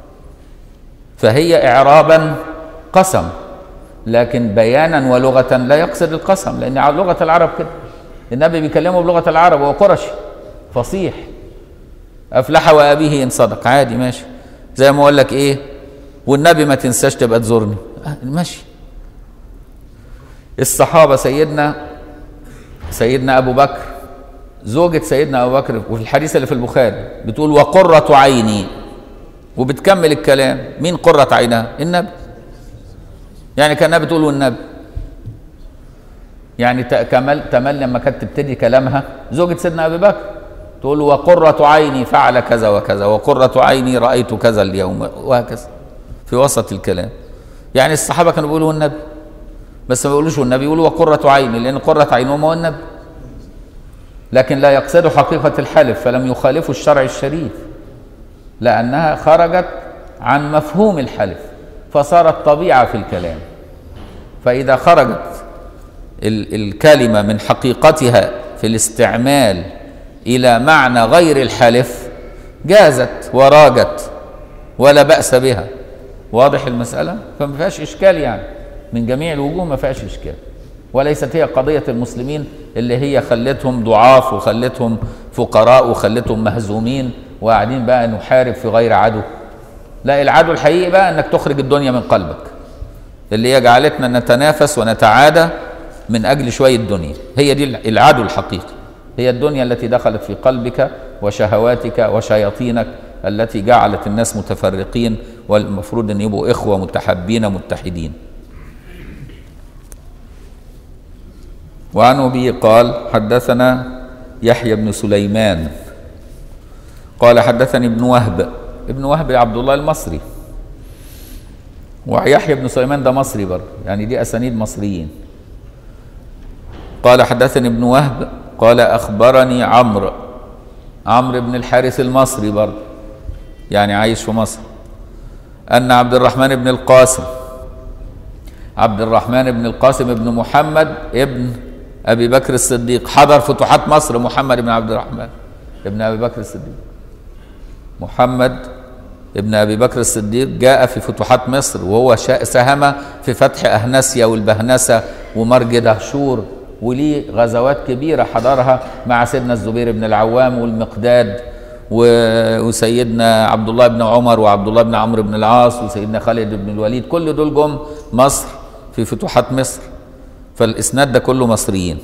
فهي إعرابا قسم لكن بيانا ولغة لا يقصد القسم لأن لغة العرب كده النبي بيكلمه بلغة العرب وهو قرشي فصيح أفلح وأبيه إن صدق عادي ماشي زي ما أقول لك إيه والنبي ما تنساش تبقى تزورني آه ماشي الصحابة سيدنا سيدنا أبو بكر زوجة سيدنا أبو بكر وفي الحديث اللي في البخاري بتقول وقرة عيني وبتكمل الكلام مين قرة عينها النبي يعني كانها بتقول والنبي يعني كمل تمل لما كانت تبتدي كلامها زوجة سيدنا ابي بكر تقول وقرة عيني فعل كذا وكذا وقرة عيني رأيت كذا اليوم وهكذا في وسط الكلام يعني الصحابة كانوا بيقولوا النبي بس ما بيقولوش النبي يقولوا وقرة عيني لأن قرة عينهم هو النبي لكن لا يقصدوا حقيقة الحلف فلم يخالفوا الشرع الشريف لأنها خرجت عن مفهوم الحلف فصارت طبيعة في الكلام فإذا خرجت ال الكلمة من حقيقتها في الاستعمال إلى معنى غير الحلف جازت وراجت ولا بأس بها واضح المسألة فما فيهاش إشكال يعني من جميع الوجوه ما فيهاش إشكال وليست هي قضية المسلمين اللي هي خلتهم ضعاف وخلتهم فقراء وخلتهم مهزومين وقاعدين بقى نحارب في غير عدو لا العدو الحقيقي بقى انك تخرج الدنيا من قلبك اللي هي جعلتنا نتنافس ونتعادى من اجل شويه دنيا هي دي العدو الحقيقي هي الدنيا التي دخلت في قلبك وشهواتك وشياطينك التي جعلت الناس متفرقين والمفروض ان يبقوا اخوه متحابين متحدين وعن ابي قال حدثنا يحيى بن سليمان قال حدثني ابن وهب ابن وهب عبد الله المصري ويحيى بن سليمان ده مصري برضه يعني دي اسانيد مصريين قال حدثني ابن وهب قال اخبرني عمرو عمرو بن الحارث المصري برضه يعني عايش في مصر ان عبد الرحمن بن القاسم عبد الرحمن بن القاسم بن محمد ابن ابي بكر الصديق حضر فتوحات مصر محمد بن عبد الرحمن ابن ابي بكر الصديق محمد ابن أبي بكر الصديق جاء في فتوحات مصر وهو شا- ساهم في فتح أهنسيا والبهنسة ومرج دهشور وليه غزوات كبيرة حضرها مع سيدنا الزبير بن العوام والمقداد و- وسيدنا عبد الله بن عمر وعبد الله بن عمرو بن العاص وسيدنا خالد بن الوليد كل دول جم مصر في فتوحات مصر فالإسناد ده كله مصريين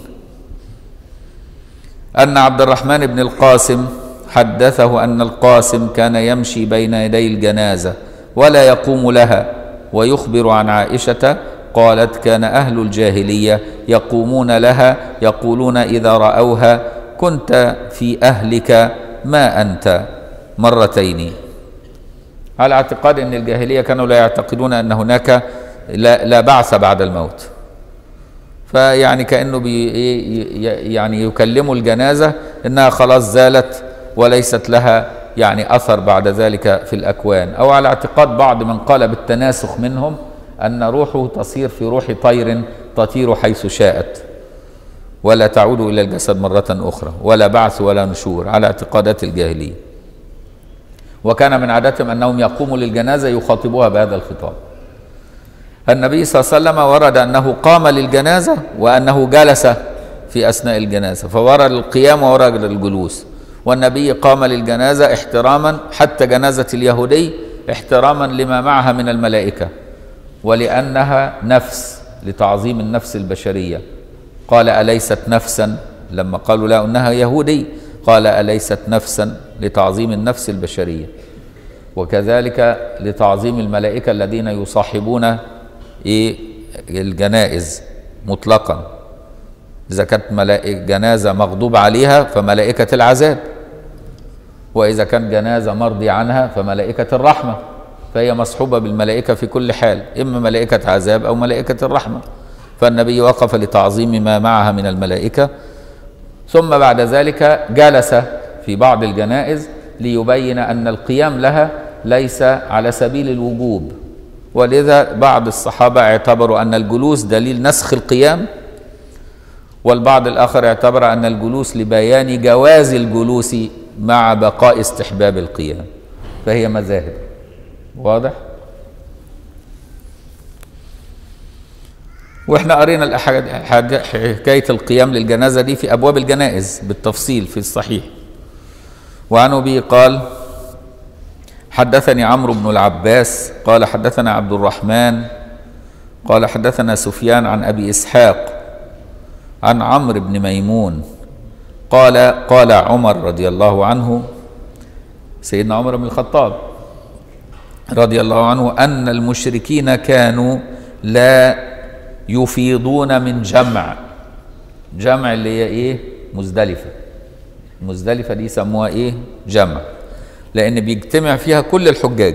أن عبد الرحمن بن القاسم حدثه أن القاسم كان يمشي بين يدي الجنازة ولا يقوم لها ويخبر عن عائشة قالت كان أهل الجاهلية يقومون لها يقولون إذا رأوها كنت في أهلك ما أنت مرتين على اعتقاد أن الجاهلية كانوا لا يعتقدون أن هناك لا, لا بعث بعد الموت فيعني كانه بي ي- يعني يكلموا الجنازه انها خلاص زالت وليست لها يعني اثر بعد ذلك في الاكوان او على اعتقاد بعض من قال بالتناسخ منهم ان روحه تصير في روح طير تطير حيث شاءت ولا تعود الى الجسد مره اخرى ولا بعث ولا نشور على اعتقادات الجاهليه وكان من عادتهم انهم يقوموا للجنازه يخاطبوها بهذا الخطاب النبي صلى الله عليه وسلم ورد انه قام للجنازه وانه جلس في اثناء الجنازه فورد القيام وورد الجلوس والنبي قام للجنازه احتراما حتى جنازه اليهودي احتراما لما معها من الملائكه ولانها نفس لتعظيم النفس البشريه قال اليست نفسا لما قالوا لا انها يهودي قال اليست نفسا لتعظيم النفس البشريه وكذلك لتعظيم الملائكة الذين يصاحبون إيه الجنائز مطلقا إذا كانت ملائكة جنازة مغضوب عليها فملائكة العذاب وإذا كان جنازة مرضي عنها فملائكة الرحمة فهي مصحوبة بالملائكة في كل حال إما ملائكة عذاب أو ملائكة الرحمة فالنبي وقف لتعظيم ما معها من الملائكة ثم بعد ذلك جلس في بعض الجنائز ليبين ان القيام لها ليس على سبيل الوجوب ولذا بعض الصحابه اعتبروا ان الجلوس دليل نسخ القيام والبعض الاخر اعتبر ان الجلوس لبيان جواز الجلوس مع بقاء استحباب القيام فهي مذاهب واضح واحنا قرينا الأحاد- حاج- حكايه القيام للجنازه دي في ابواب الجنائز بالتفصيل في الصحيح وعن ابي قال حدثني عمرو بن العباس قال حدثنا عبد الرحمن قال حدثنا سفيان عن ابي اسحاق عن عمرو بن ميمون قال قال عمر رضي الله عنه سيدنا عمر بن الخطاب رضي الله عنه ان المشركين كانوا لا يفيضون من جمع جمع اللي هي ايه مزدلفه مزدلفه دي يسموها ايه جمع لان بيجتمع فيها كل الحجاج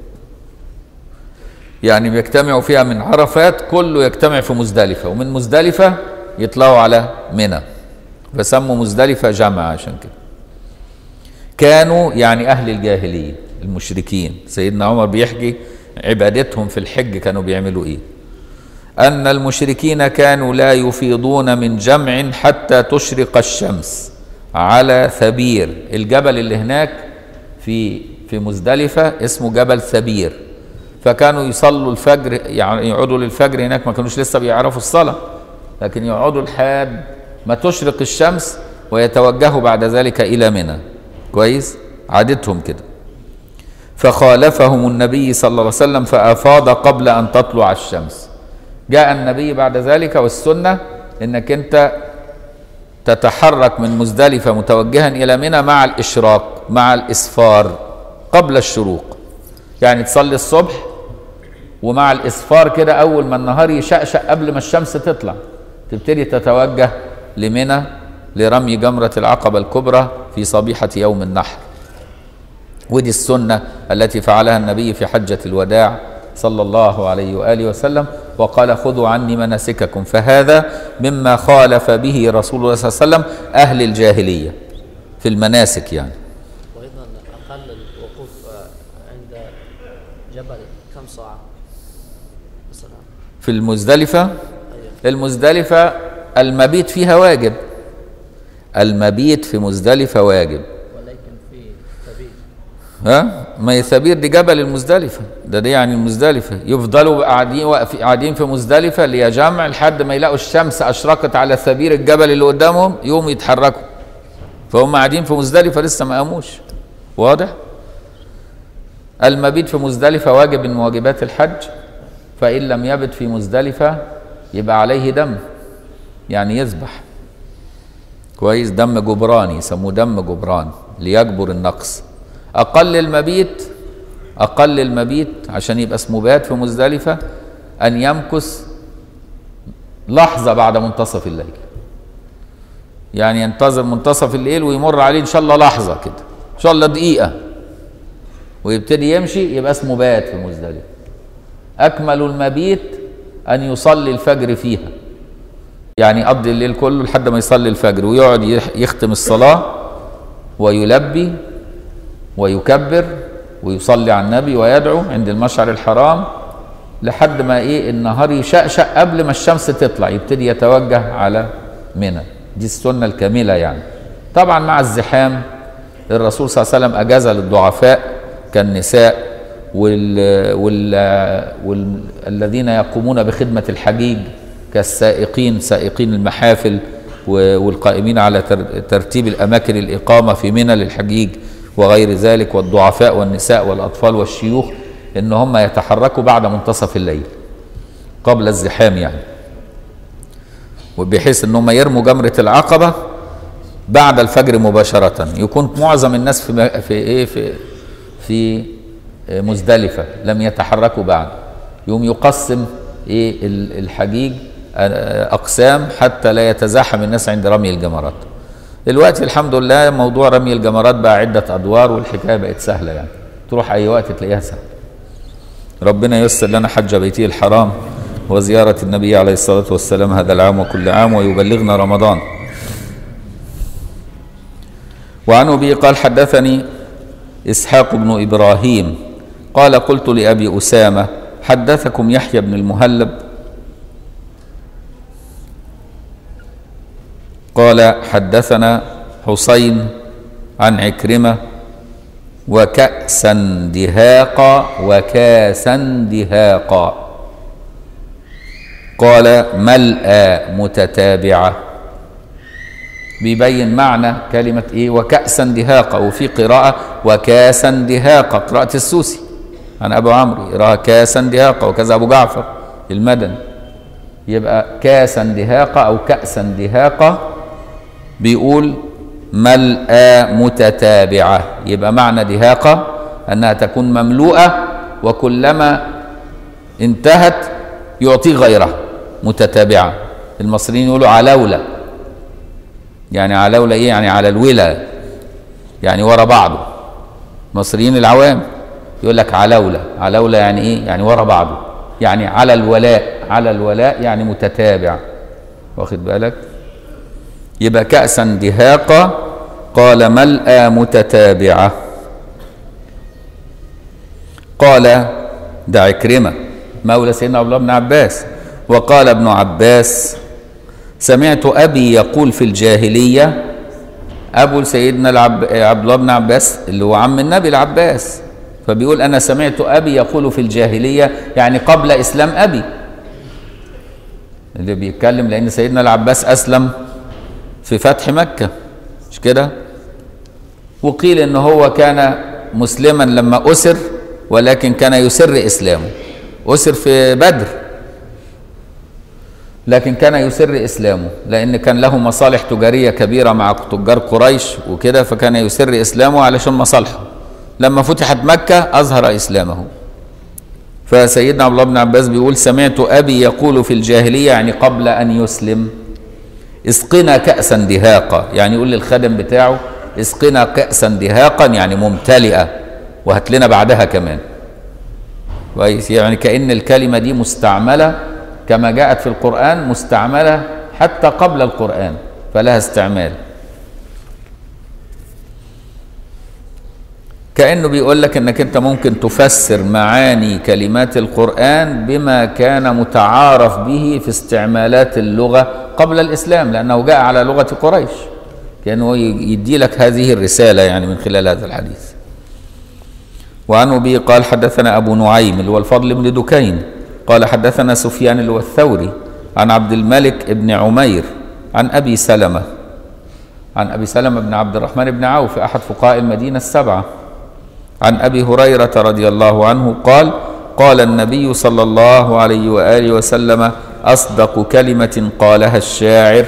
يعني بيجتمعوا فيها من عرفات كله يجتمع في مزدلفه ومن مزدلفه يطلعوا على منى فسموا مزدلفه جمع عشان كده كانوا يعني اهل الجاهليه المشركين سيدنا عمر بيحكي عبادتهم في الحج كانوا بيعملوا ايه ان المشركين كانوا لا يفيضون من جمع حتى تشرق الشمس على ثبير الجبل اللي هناك في في مزدلفه اسمه جبل ثبير فكانوا يصلوا الفجر يعني يقعدوا للفجر هناك ما كانوش لسه بيعرفوا الصلاه لكن يقعدوا لحد ما تشرق الشمس ويتوجهوا بعد ذلك الى منى كويس عادتهم كده فخالفهم النبي صلى الله عليه وسلم فافاض قبل ان تطلع الشمس جاء النبي بعد ذلك والسنه انك انت تتحرك من مزدلفه متوجها الى منى مع الاشراق مع الاسفار قبل الشروق يعني تصلي الصبح ومع الاسفار كده اول ما النهار يشقشق قبل ما الشمس تطلع تبتدي تتوجه لمنى لرمي جمره العقبه الكبرى في صبيحه يوم النحر ودي السنه التي فعلها النبي في حجه الوداع صلى الله عليه واله وسلم وقال خذوا عني مناسككم فهذا مما خالف به رسول الله صلى الله عليه وسلم اهل الجاهليه في المناسك يعني وأيضا أقل الوقوف آه، عند جبل كم ساعة مثلا في المزدلفه أيوة. المزدلفه المبيت فيها واجب المبيت في مزدلفه واجب ولكن في سبيل ها ما ثبير دي جبل المزدلفة ده دي يعني المزدلفة يفضلوا قاعدين واقف- قاعدين في مزدلفة ليجمع لحد ما يلاقوا الشمس أشرقت على ثبير الجبل اللي قدامهم يقوموا يتحركوا فهم قاعدين في مزدلفة لسه ما قاموش واضح المبيت في مزدلفة واجب من واجبات الحج فإن لم يبت في مزدلفة يبقى عليه دم يعني يذبح كويس دم جبراني يسموه دم جبران ليجبر النقص أقل المبيت أقل المبيت عشان يبقى اسمه بات في مزدلفة أن يمكث لحظة بعد منتصف الليل يعني ينتظر منتصف الليل ويمر عليه إن شاء الله لحظة كده إن شاء الله دقيقة ويبتدي يمشي يبقى اسمه بات في مزدلفة أكمل المبيت أن يصلي الفجر فيها يعني يقضي الليل كله لحد ما يصلي الفجر ويقعد يح- يختم الصلاة ويلبي ويكبر ويصلي على النبي ويدعو عند المشعر الحرام لحد ما ايه النهار يشقشق قبل ما الشمس تطلع يبتدي يتوجه على منى دي السنة الكاملة يعني طبعا مع الزحام الرسول صلى الله عليه وسلم أجاز للضعفاء كالنساء وال وال والذين يقومون بخدمة الحجيج كالسائقين سائقين المحافل و- والقائمين على تر- ترتيب الأماكن الإقامة في منى للحجيج وغير ذلك والضعفاء والنساء والأطفال والشيوخ إن هم يتحركوا بعد منتصف الليل قبل الزحام يعني وبحيث ان هم يرموا جمره العقبه بعد الفجر مباشره يكون معظم الناس في م- في ايه في في مزدلفه لم يتحركوا بعد يوم يقسم ايه ال- الحجيج آه، اقسام حتى لا يتزاحم الناس عند رمي الجمرات دلوقتي الحمد لله موضوع رمي الجمرات بقى عده ادوار والحكايه بقت سهله يعني تروح اي وقت تلاقيها سهله ربنا ييسر لنا حج بيته الحرام وزيارة النبي عليه الصلاة والسلام هذا العام وكل عام ويبلغنا رمضان وعن أبي قال حدثني إسحاق بن إبراهيم قال قلت لأبي أسامة حدثكم يحيى بن المهلب قال حدثنا حسين عن عكرمة وكأسا دهاقا وكاسا دهاقا قال ملأ متتابعة بيبين معنى كلمة ايه وكأسا دهاقا وفي قراءة وكاسا دهاقا قراءة السوسي عن أبو عمرو يراها كاسا دهاقا وكذا أبو جعفر المدني يبقى كاسا دهاقا أو كأسا دهاقا بيقول ملأ متتابعة يبقى معنى دهاقة أنها تكون مملوءة وكلما انتهت يعطي غيرها متتابعة المصريين يقولوا علولة يعني علولة ايه يعني على الولا يعني ورا بعضه المصريين العوام يقول لك علولة علولة يعني ايه يعني ورا بعضه يعني على الولاء على الولاء يعني متتابع واخد بالك يبقى كأسا دهاقا قال ملأ متتابعة قال ده عكرمة مولى سيدنا عبد الله بن عباس وقال ابن عباس سمعت أبي يقول في الجاهلية أبو سيدنا العب... عبد الله بن عباس اللي هو عم النبي العباس فبيقول أنا سمعت أبي يقول في الجاهلية يعني قبل إسلام أبي اللي بيتكلم لأن سيدنا العباس أسلم في فتح مكة مش كده وقيل ان هو كان مسلما لما اسر ولكن كان يسر اسلامه اسر في بدر لكن كان يسر اسلامه لان كان له مصالح تجاريه كبيره مع تجار قريش وكده فكان يسر اسلامه علشان مصالحه لما فتحت مكه اظهر اسلامه فسيدنا عبد الله بن عباس بيقول سمعت ابي يقول في الجاهليه يعني قبل ان يسلم اسقنا كأسا دهاقا يعني يقول للخادم بتاعه اسقنا كأسا دهاقا يعني ممتلئة وهات لنا بعدها كمان كويس يعني كأن الكلمة دي مستعملة كما جاءت في القرآن مستعملة حتى قبل القرآن فلها استعمال كأنه بيقول لك انك انت ممكن تفسر معاني كلمات القرآن بما كان متعارف به في استعمالات اللغة قبل الإسلام لأنه جاء على لغة قريش كأنه يدي لك هذه الرسالة يعني من خلال هذا الحديث وعن أبي قال حدثنا أبو نعيم اللي هو الفضل بن دكين قال حدثنا سفيان اللي هو الثوري عن عبد الملك بن عمير عن أبي سلمة عن أبي سلمة بن عبد الرحمن بن عوف أحد فقهاء المدينة السبعة عن أبي هريرة رضي الله عنه قال قال النبي صلى الله عليه وآله وسلم أصدق كلمة قالها الشاعر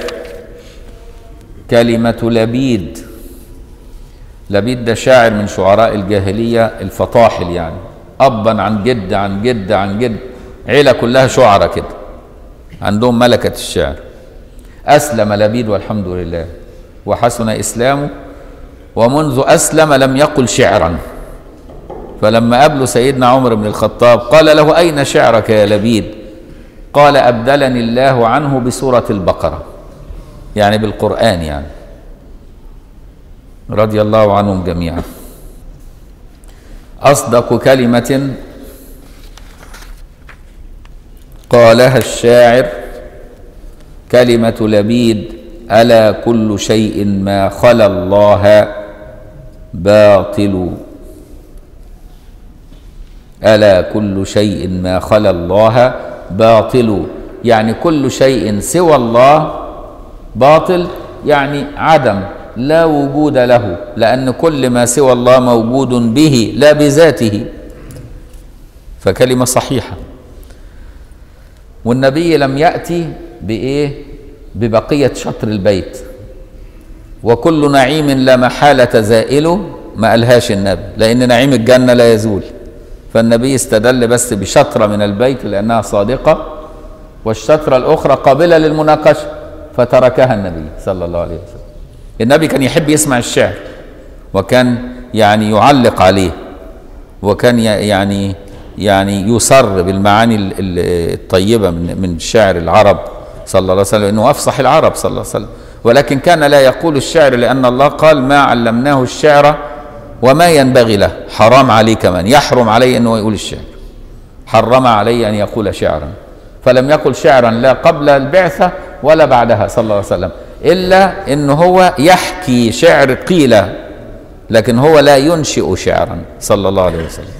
كلمة لبيد لبيد ده شاعر من شعراء الجاهلية الفطاحل يعني أبا عن جد عن جد عن جد عيلة كلها شعراء كده عندهم ملكة الشعر أسلم لبيد والحمد لله وحسن إسلامه ومنذ أسلم لم يقل شعرا فلما قابله سيدنا عمر بن الخطاب قال له أين شعرك يا لبيد قال أبدلني الله عنه بسورة البقرة يعني بالقرآن يعني رضي الله عنهم جميعا أصدق كلمة قالها الشاعر كلمة لبيد ألا كل شيء ما خلا الله باطل ألا كل شيء ما خلا الله باطل يعني كل شيء سوى الله باطل يعني عدم لا وجود له لأن كل ما سوى الله موجود به لا بذاته فكلمة صحيحة والنبي لم يأتي بإيه ببقية شطر البيت وكل نعيم لا محالة زائله ما قالهاش النبي لأن نعيم الجنة لا يزول فالنبي استدل بس بشطرة من البيت لأنها صادقة والشطرة الأخرى قابلة للمناقشة فتركها النبي صلى الله عليه وسلم النبي كان يحب يسمع الشعر وكان يعني يعلق عليه وكان يعني يعني يصر بالمعاني الطيبة من من شعر العرب صلى الله عليه وسلم انه افصح العرب صلى الله عليه وسلم ولكن كان لا يقول الشعر لان الله قال ما علمناه الشعر وما ينبغي له حرام عليه كمان يحرم عليه انه يقول الشعر حرم عليه ان يقول شعرا فلم يقل شعرا لا قبل البعثه ولا بعدها صلى الله عليه وسلم الا انه هو يحكي شعر قيل لكن هو لا ينشئ شعرا صلى الله عليه وسلم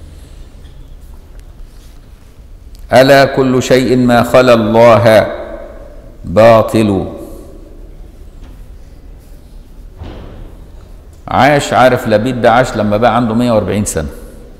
الا كل شيء ما خلا الله باطل عاش عارف لبيد ده عاش لما بقى عنده 140 سنه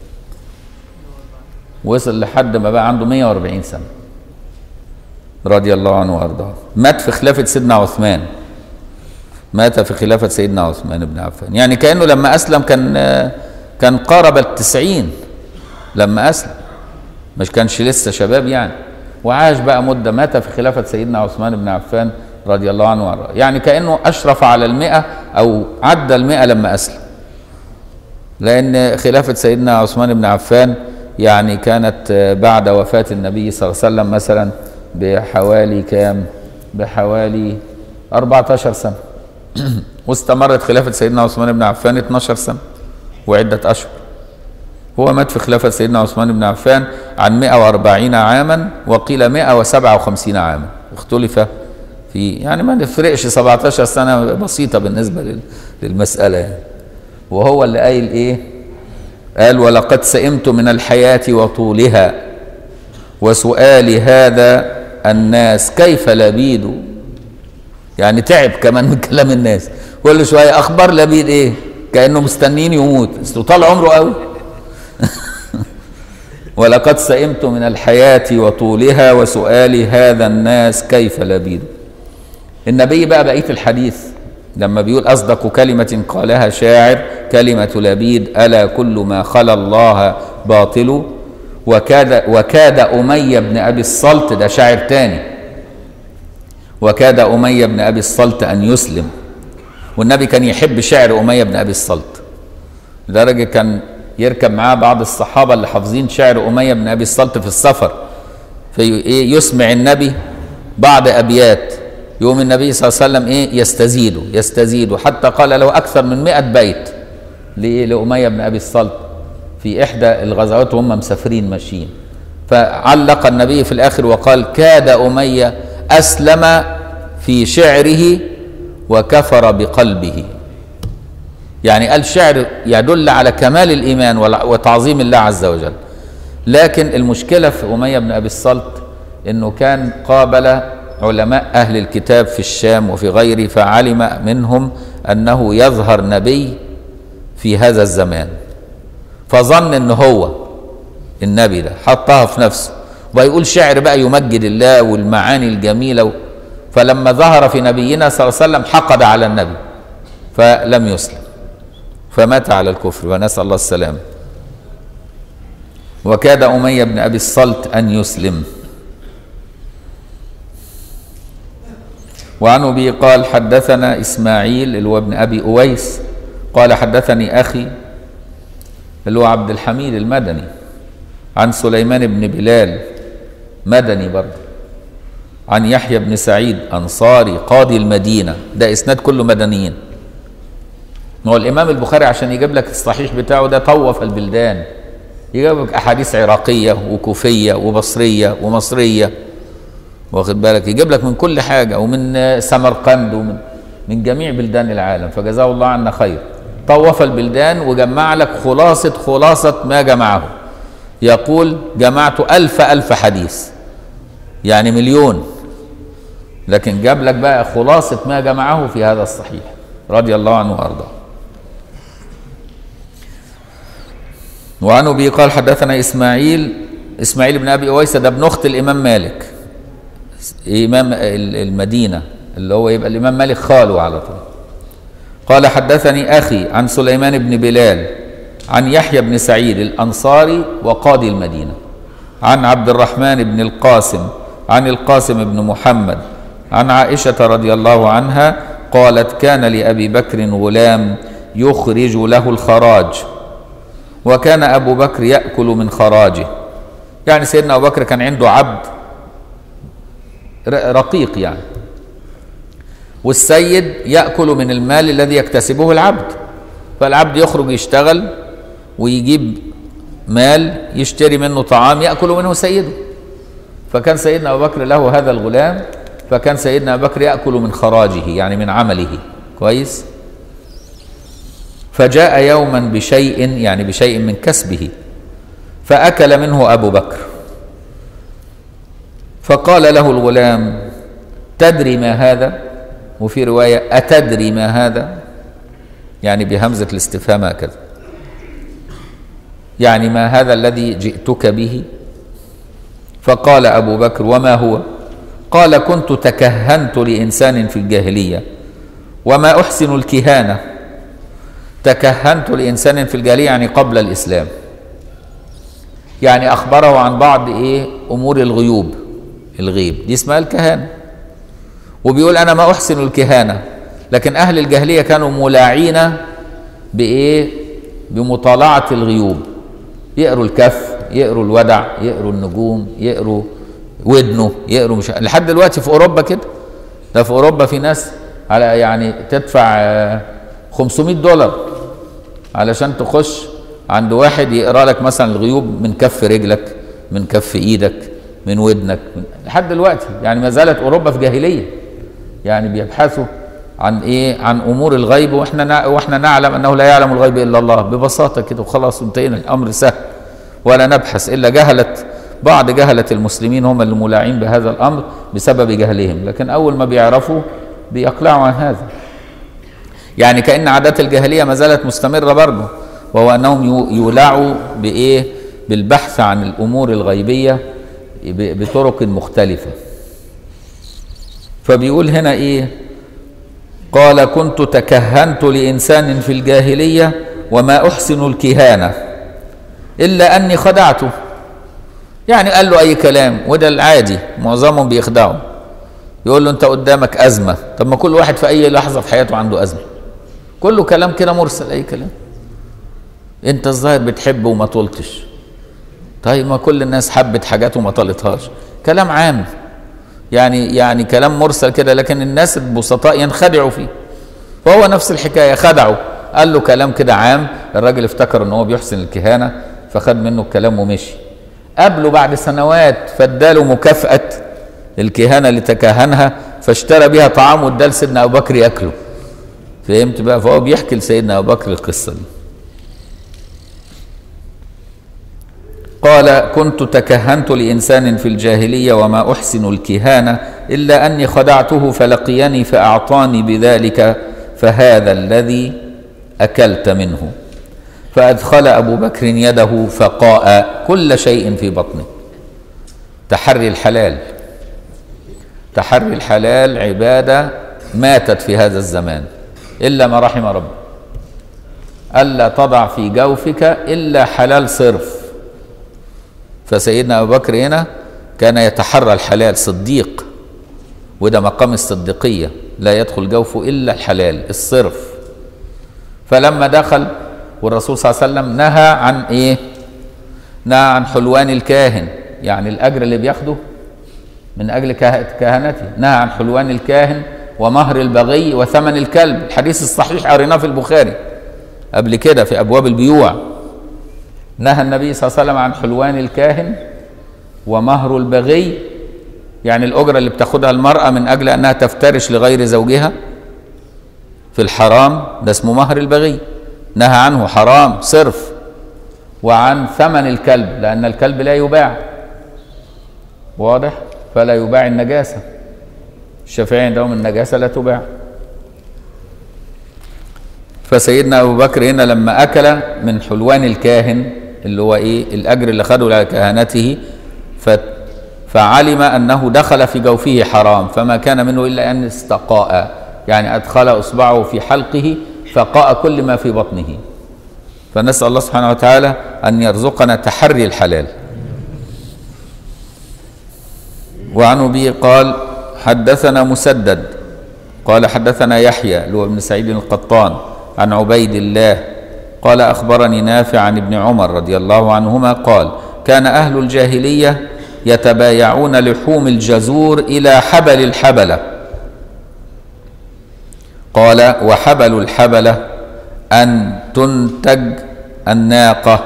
وصل لحد ما بقى عنده 140 سنه رضي الله عنه وارضاه مات في خلافه سيدنا عثمان مات في خلافه سيدنا عثمان بن عفان يعني كانه لما اسلم كان كان قارب التسعين لما اسلم مش كانش لسه شباب يعني وعاش بقى مدة مات في خلافة سيدنا عثمان بن عفان رضي الله عنه وارضاه يعني كأنه أشرف على المئة أو عدى المئة لما أسلم لأن خلافة سيدنا عثمان بن عفان يعني كانت بعد وفاة النبي صلى الله عليه وسلم مثلا بحوالي كام بحوالي 14 سنة واستمرت خلافة سيدنا عثمان بن عفان 12 سنة وعدة أشهر هو مات في خلافة سيدنا عثمان بن عفان عن 140 عاما وقيل 157 عاما اختلف في يعني ما نفرقش 17 سنة بسيطة بالنسبة للمسألة يعني وهو اللي قايل ايه قال ولقد سئمت من الحياة وطولها وسؤال هذا الناس كيف لبيد يعني تعب كمان من كلام الناس كل شوية أخبار لبيد إيه كأنه مستنين يموت طال عمره قوي ولقد سئمت من الحياة وطولها وسؤال هذا الناس كيف لبيد النبي بقى بقية الحديث لما بيقول أصدق كلمة قالها شاعر كلمة لبيد ألا كل ما خلا الله باطل وكاد وكاد أمية بن أبي الصلت ده شاعر تاني وكاد أمية بن أبي الصلت أن يسلم والنبي كان يحب شعر أمية بن أبي الصلت لدرجة كان يركب معاه بعض الصحابة اللي حافظين شعر أمية بن أبي الصلت في السفر في يسمع النبي بعض أبيات يوم النبي صلى الله عليه وسلم إيه يستزيد يستزيد حتى قال له أكثر من مئة بيت لأمية بن أبي الصلت في إحدى الغزوات وهم مسافرين ماشيين فعلق النبي في الآخر وقال كاد أمية أسلم في شعره وكفر بقلبه يعني قال شعر يدل على كمال الإيمان ولا- وتعظيم الله عز وجل لكن المشكلة في أمية بن أبي الصلت أنه كان قابل علماء أهل الكتاب في الشام وفي غيره فعلم منهم أنه يظهر نبي في هذا الزمان فظن أنه هو النبي ده حطها في نفسه ويقول شعر بقى يمجد الله والمعاني الجميلة و- فلما ظهر في نبينا صلى الله عليه وسلم حقد على النبي فلم يسلم فمات على الكفر ونسأل الله السلامة وكاد أمية بن أبي الصلت أن يسلم وعن أبي قال حدثنا إسماعيل اللي هو ابن أبي أويس قال حدثني أخي اللي هو عبد الحميد المدني عن سليمان بن بلال مدني برضه عن يحيى بن سعيد أنصاري قاضي المدينة ده إسناد كله مدنيين هو الإمام البخاري عشان يجيب لك الصحيح بتاعه ده طوف البلدان يجيب لك أحاديث عراقية وكوفية وبصرية ومصرية واخد بالك يجيب لك من كل حاجة ومن آه، سمرقند ومن من جميع بلدان العالم فجزاه الله عنا خير طوف البلدان وجمع لك خلاصة خلاصة ما جمعه يقول جمعت ألف ألف حديث يعني مليون لكن جاب لك بقى خلاصة ما جمعه في هذا الصحيح رضي الله عنه وأرضاه وعن ابي قال حدثنا اسماعيل اسماعيل بن ابي اويس ده ابن اخت الامام مالك امام ال- المدينه اللي هو يبقى الامام مالك خاله على طول قال حدثني اخي عن سليمان بن بلال عن يحيى بن سعيد الانصاري وقاضي المدينه عن عبد الرحمن بن القاسم عن القاسم بن محمد عن عائشه رضي الله عنها قالت كان لابي بكر غلام يخرج له الخراج وكان أبو بكر يأكل من خراجه يعني سيدنا أبو بكر كان عنده عبد ر- رقيق يعني والسيد يأكل من المال الذي يكتسبه العبد فالعبد يخرج يشتغل ويجيب مال يشتري منه طعام يأكل منه سيده فكان سيدنا أبو بكر له هذا الغلام فكان سيدنا أبو بكر يأكل من خراجه يعني من عمله كويس فجاء يوما بشيء يعني بشيء من كسبه فأكل منه أبو بكر فقال له الغلام تدري ما هذا وفي رواية أتدري ما هذا يعني بهمزة الاستفهام هكذا يعني ما هذا الذي جئتك به فقال أبو بكر وما هو قال كنت تكهنت لإنسان في الجاهلية وما أحسن الكهانة تكهنت لإنسان في الجاهلية يعني قبل الإسلام يعني أخبره عن بعض إيه أمور الغيوب الغيب دي اسمها الكهانة وبيقول أنا ما أحسن الكهانة لكن أهل الجاهلية كانوا ملاعين بإيه بمطالعة الغيوب يقروا الكف يقروا الودع يقروا النجوم يقروا ودنه يقروا مش لحد دلوقتي في أوروبا كده ده في أوروبا في ناس على يعني تدفع آه، 500 دولار علشان تخش عند واحد يقرا لك مثلا الغيوب من كف رجلك من كف ايدك من ودنك من لحد دلوقتي يعني ما زالت اوروبا في جاهليه يعني بيبحثوا عن ايه عن امور الغيب واحنا نع- واحنا نعلم انه لا يعلم الغيب الا الله ببساطه كده وخلاص انتهينا الامر سهل ولا نبحث الا جهله بعض جهله المسلمين هم اللي ملاعين بهذا الامر بسبب جهلهم لكن اول ما بيعرفوا بيقلعوا عن هذا يعني كأن عادات الجاهلية ما زالت مستمرة برضه وهو أنهم يو- يولعوا بإيه بالبحث عن الأمور الغيبية ب- بطرق مختلفة فبيقول هنا إيه قال كنت تكهنت لإنسان في الجاهلية وما أحسن الكهانة إلا أني خدعته يعني قال له أي كلام وده العادي معظمهم بيخدعوا يقول له أنت قدامك أزمة طب ما كل واحد في أي لحظة في حياته عنده أزمة كله كلام كده مرسل اي كلام انت الظاهر بتحب وما طلتش طيب ما كل الناس حبت حاجات وما طلتهاش كلام عام يعني يعني كلام مرسل كده لكن الناس البسطاء ينخدعوا فيه فهو نفس الحكايه خدعه قال له كلام كده عام الراجل افتكر ان هو بيحسن الكهانه فخد منه الكلام ومشي قابله بعد سنوات فاداله مكافاه الكهانه اللي تكهنها فاشترى بيها طعام واداه لسيدنا ابو بكر ياكله فهمت بقى فهو بيحكي لسيدنا ابو بكر القصه دي قال كنت تكهنت لانسان في الجاهليه وما احسن الكهانه الا اني خدعته فلقيني فاعطاني بذلك فهذا الذي اكلت منه فادخل ابو بكر يده فقاء كل شيء في بطنه تحري الحلال تحري الحلال عباده ماتت في هذا الزمان الا ما رحم ربي الا تضع في جوفك الا حلال صرف فسيدنا ابو بكر هنا كان يتحرى الحلال صديق وده مقام الصديقيه لا يدخل جوفه الا الحلال الصرف فلما دخل والرسول صلى الله عليه وسلم نهى عن ايه نهى عن حلوان الكاهن يعني الاجر اللي بياخده من اجل كه- كهنته نهى عن حلوان الكاهن ومهر البغي وثمن الكلب الحديث الصحيح قريناه في البخاري قبل كده في ابواب البيوع نهى النبي صلى الله عليه وسلم عن حلوان الكاهن ومهر البغي يعني الأجرة اللي بتاخدها المرأة من أجل أنها تفترش لغير زوجها في الحرام ده اسمه مهر البغي نهى عنه حرام صرف وعن ثمن الكلب لأن الكلب لا يباع واضح فلا يباع النجاسة الشافعي عندهم النجاسة لا تباع فسيدنا ابو بكر هنا لما اكل من حلوان الكاهن اللي هو ايه الاجر اللي خده على كهنته ف فعلم انه دخل في جوفه حرام فما كان منه الا ان استقاء يعني ادخل اصبعه في حلقه فقاء كل ما في بطنه فنسال الله سبحانه وتعالى ان يرزقنا تحري الحلال وعن ابي قال حدثنا مسدد قال حدثنا يحيى اللي هو ابن سعيد القطان عن عبيد الله قال اخبرني نافع عن ابن عمر رضي الله عنهما قال كان اهل الجاهليه يتبايعون لحوم الجزور الى حبل الحبله قال وحبل الحبله ان تنتج الناقه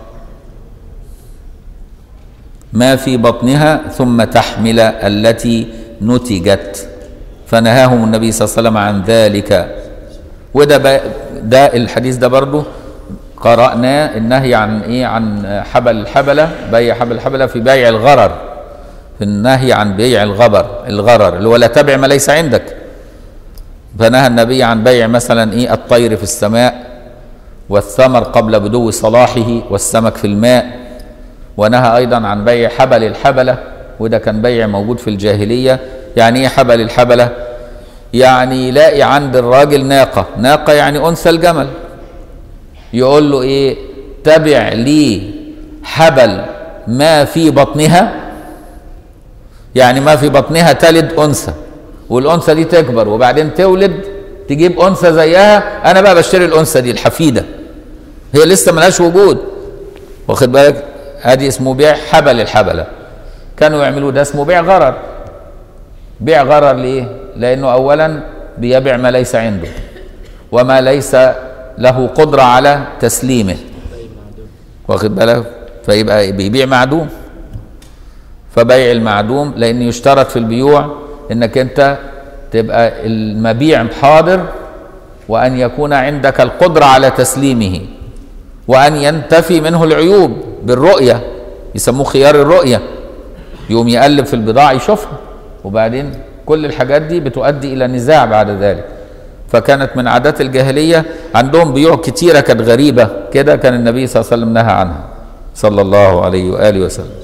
ما في بطنها ثم تحمل التي نتجت فنهاهم النبي صلى الله عليه وسلم عن ذلك وده بقى- ده الحديث ده برضه قرأناه النهي عن ايه عن حبل الحبلة بيع حبل الحبلة في بيع الغرر في النهي عن بيع الغبر الغرر اللي هو لا تبع ما ليس عندك فنهى النبي عن بيع مثلا ايه الطير في السماء والثمر قبل بدو صلاحه والسمك في الماء ونهى ايضا عن بيع حبل الحبله وده كان بيع موجود في الجاهليه يعني ايه حبل الحبله يعني يلاقي عند الراجل ناقه ناقه يعني انثى الجمل يقول له ايه تبع لي حبل ما في بطنها يعني ما في بطنها تلد انثى والانثى دي تكبر وبعدين تولد تجيب انثى زيها انا بقى بشتري الانثى دي الحفيده هي لسه ملهاش وجود واخد بالك ادي اسمه بيع حبل الحبله كانوا يعملوا ده اسمه بيع غرر بيع غرر ليه لانه اولا بيبيع ما ليس عنده وما ليس له قدره على تسليمه واخد بالك فيبقى بيبيع معدوم فبيع المعدوم لان يشترط في البيوع انك انت تبقى المبيع حاضر وان يكون عندك القدره على تسليمه وان ينتفي منه العيوب بالرؤيه يسموه خيار الرؤيه يقوم يقلب في البضاعه يشوفها وبعدين كل الحاجات دي بتؤدي الى نزاع بعد ذلك فكانت من عادات الجاهليه عندهم بيوع كتيره كانت غريبه كده كان النبي صلى الله عليه وسلم نهى عنها صلى الله عليه واله وسلم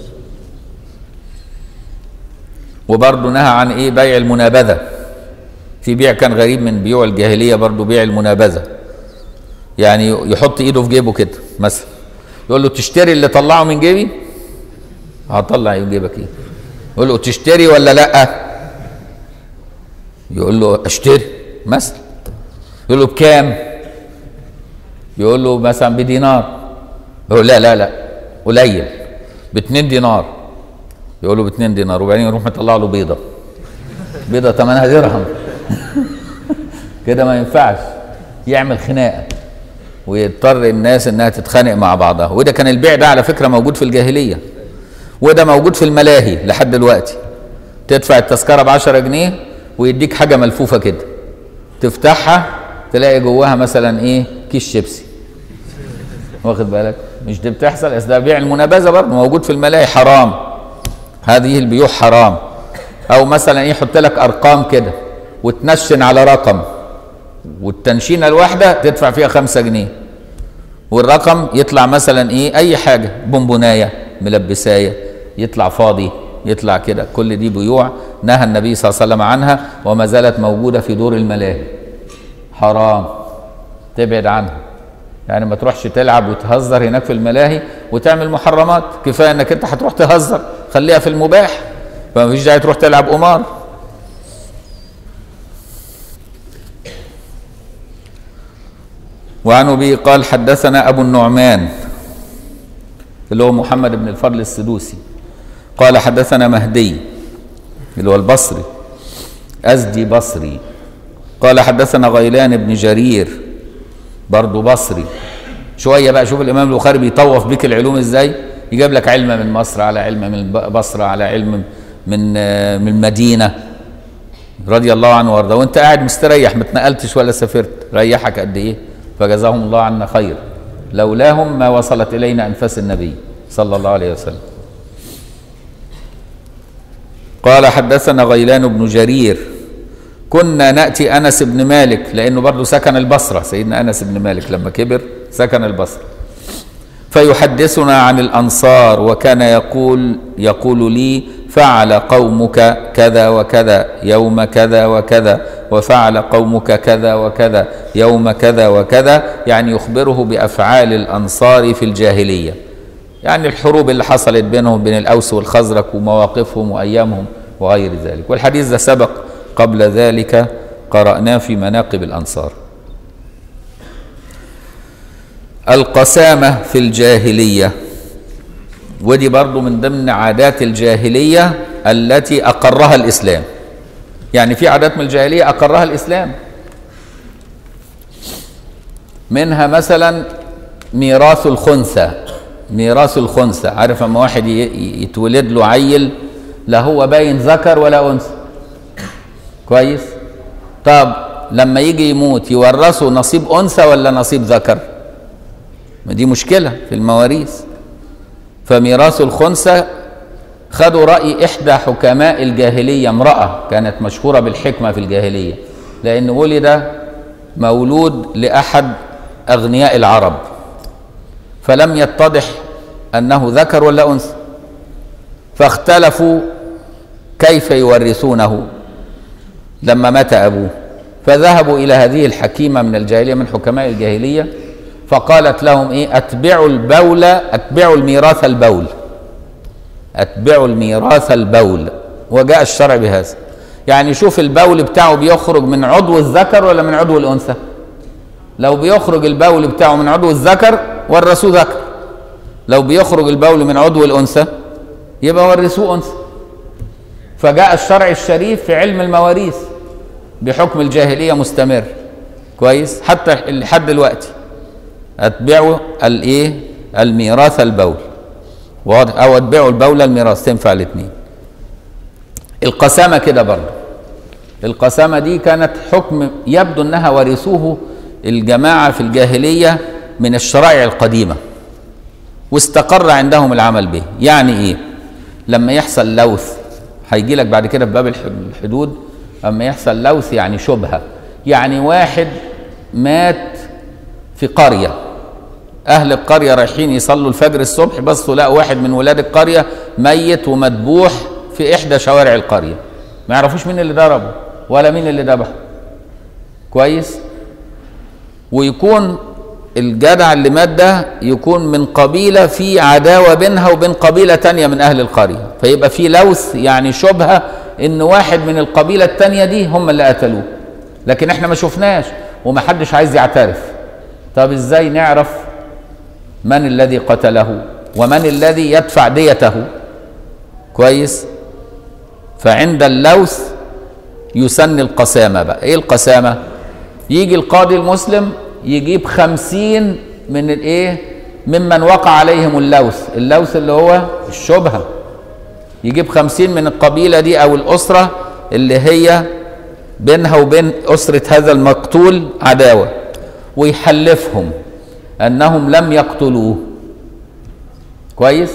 وبرضه نهى عن ايه بيع المنابذه في بيع كان غريب من بيوع الجاهليه برضه بيع المنابذه يعني يحط ايده في جيبه كده مثلا يقول له تشتري اللي طلعه من جيبي هطلع ايه جيبك ايه يقول له تشتري ولا لا يقول له اشتري مثلا يقول له بكام يقول له مثلا بدينار يقول لا لا لا قليل باتنين دينار يقول له باتنين دينار وبعدين يروح مطلع له بيضه بيضه ثمنها درهم كده ما ينفعش يعمل خناقه ويضطر الناس انها تتخانق مع بعضها وده كان البيع ده على فكره موجود في الجاهليه وده موجود في الملاهي لحد دلوقتي تدفع التذكره ب 10 جنيه ويديك حاجه ملفوفه كده تفتحها تلاقي جواها مثلا ايه كيس شيبسي واخد بالك مش دي بتحصل اصل ده بيع المنابذه برضه موجود في الملاهي حرام هذه البيوع حرام او مثلا ايه يحط لك ارقام كده وتنشن على رقم والتنشينه الواحده تدفع فيها خمسة جنيه والرقم يطلع مثلا ايه اي حاجه بونبونايه ملبسايه يطلع فاضي يطلع كده كل دي بيوع نهى النبي صلى الله عليه وسلم عنها وما زالت موجوده في دور الملاهي حرام تبعد عنها يعني ما تروحش تلعب وتهزر هناك في الملاهي وتعمل محرمات كفايه انك انت هتروح تهزر خليها في المباح فما فيش داعي تروح تلعب قمار وعن ابي قال حدثنا ابو النعمان اللي هو محمد بن الفضل السدوسي قال حدثنا مهدي اللي هو البصري ازدي بصري قال حدثنا غيلان بن جرير برضه بصري شويه بقى شوف الامام البخاري بيطوف بك العلوم ازاي يجيب لك علم من مصر على علم من بصره على علم من من المدينه رضي الله عنه وارضاه وانت قاعد مستريح ما اتنقلتش ولا سافرت ريحك قد ايه فجزاهم الله عنا خير لولاهم ما وصلت الينا انفاس النبي صلى الله عليه وسلم قال حدثنا غيلان بن جرير كنا ناتي انس بن مالك لانه برضه سكن البصره سيدنا انس بن مالك لما كبر سكن البصره فيحدثنا عن الانصار وكان يقول يقول لي فعل قومك كذا وكذا يوم كذا وكذا وفعل قومك كذا وكذا يوم كذا وكذا يعني يخبره بافعال الانصار في الجاهليه يعني الحروب اللي حصلت بينهم بين الاوس والخزرج ومواقفهم وايامهم وغير ذلك والحديث ده سبق قبل ذلك قرأناه في مناقب الأنصار القسامة في الجاهلية ودي برضو من ضمن عادات الجاهلية التي أقرها الإسلام يعني في عادات من الجاهلية أقرها الإسلام منها مثلا ميراث الخنثى ميراث الخنثى عارف اما واحد يتولد له عيل لا هو باين ذكر ولا انثى كويس طب لما يجي يموت يورثوا نصيب انثى ولا نصيب ذكر ما دي مشكله في المواريث فميراث الخنثى خدوا راي احدى حكماء الجاهليه امراه كانت مشهوره بالحكمه في الجاهليه لان ولد مولود لاحد اغنياء العرب فلم يتضح انه ذكر ولا انثى فاختلفوا كيف يورثونه لما مات أبوه فذهبوا إلى هذه الحكيمة من الجاهلية من حكماء الجاهلية فقالت لهم إيه أتبعوا البول أتبعوا الميراث البول أتبعوا الميراث البول وجاء الشرع بهذا يعني شوف البول بتاعه بيخرج من عضو الذكر ولا من عضو الأنثى لو بيخرج البول بتاعه من عضو الذكر ورثوه ذكر لو بيخرج البول من عضو الأنثى يبقى ورثوه أنثى فجاء الشرع الشريف في علم المواريث بحكم الجاهليه مستمر كويس حتى لحد دلوقتي اتبعوا الايه الميراث البول واضح او اتبعوا البول الميراث تنفع الاثنين القسامه كده برضه القسامه دي كانت حكم يبدو انها ورثوه الجماعه في الجاهليه من الشرائع القديمه واستقر عندهم العمل به يعني ايه لما يحصل لوث هيجي لك بعد كده في باب الحدود اما يحصل لوث يعني شبهه يعني واحد مات في قريه اهل القريه رايحين يصلوا الفجر الصبح بصوا لقوا واحد من ولاد القريه ميت ومذبوح في احدى شوارع القريه ما يعرفوش مين اللي ضربه ولا مين اللي ذبحه كويس ويكون الجدع اللي مات ده يكون من قبيلة في عداوة بينها وبين قبيلة تانية من أهل القرية فيبقى في لوث يعني شبهة إن واحد من القبيلة التانية دي هم اللي قتلوه لكن احنا ما شفناش ومحدش عايز يعترف طب ازاي نعرف من الذي قتله ومن الذي يدفع ديته كويس فعند اللوث يسن القسامة بقى ايه القسامة يجي القاضي المسلم يجيب خمسين من الايه ممن وقع عليهم اللوث اللوث اللي هو الشبهة يجيب خمسين من القبيلة دي او الاسرة اللي هي بينها وبين أسرة هذا المقتول عداوة ويحلفهم أنهم لم يقتلوه كويس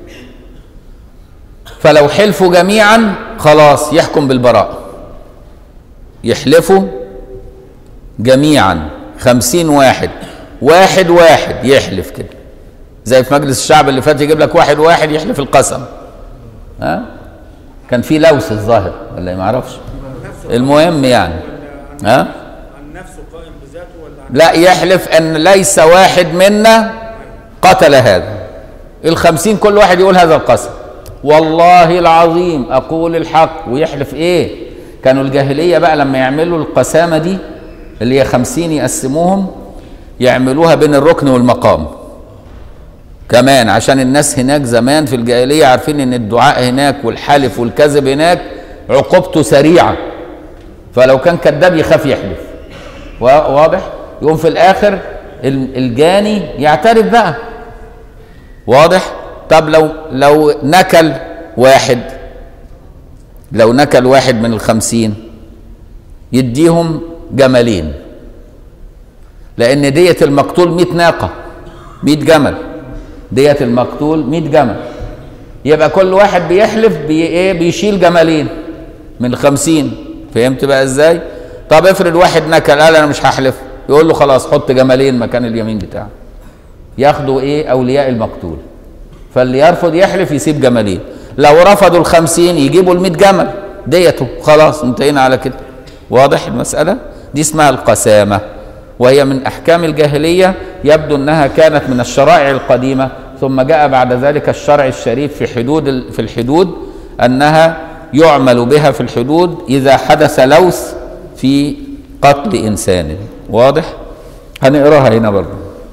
فلو حلفوا جميعا خلاص يحكم بالبراءة يحلفوا جميعا خمسين واحد واحد واحد يحلف كده زي في مجلس الشعب اللي فات يجيب لك واحد واحد يحلف القسم ها كان في لوث الظاهر ولا إيه؟ ما اعرفش المهم يعني ها عن نفسه قائم بذاته ولا عن لا يحلف ان ليس واحد منا قتل هذا الخمسين كل واحد يقول هذا القسم والله العظيم اقول الحق ويحلف ايه كانوا الجاهلية بقى لما يعملوا القسامة دي اللي هي خمسين يقسموهم يعملوها بين الركن والمقام كمان عشان الناس هناك زمان في الجاهلية عارفين ان الدعاء هناك والحلف والكذب هناك عقوبته سريعة فلو كان كذاب يخاف يحلف وا- واضح يقوم في الاخر ال- الجاني يعترف بقى واضح طب لو لو نكل واحد لو نكل واحد من الخمسين يديهم جملين لان دية المقتول مئة ناقة مئة جمل دية المقتول مئة جمل يبقى كل واحد بيحلف بي ايه بيشيل جملين من الخمسين فهمت بقى ازاي طب افرض واحد نكل قال انا مش هحلف يقول له خلاص حط جملين مكان اليمين بتاعه ياخدوا ايه اولياء المقتول فاللي يرفض يحلف يسيب جملين لو رفضوا الخمسين يجيبوا المئة جمل ديته خلاص انتهينا على كده واضح المسألة دي اسمها القسامة وهي من أحكام الجاهلية يبدو أنها كانت من الشرائع القديمة ثم جاء بعد ذلك الشرع الشريف في حدود ال- في الحدود أنها يعمل بها في الحدود إذا حدث لوث في قتل إنسان واضح هنقراها هنا برضه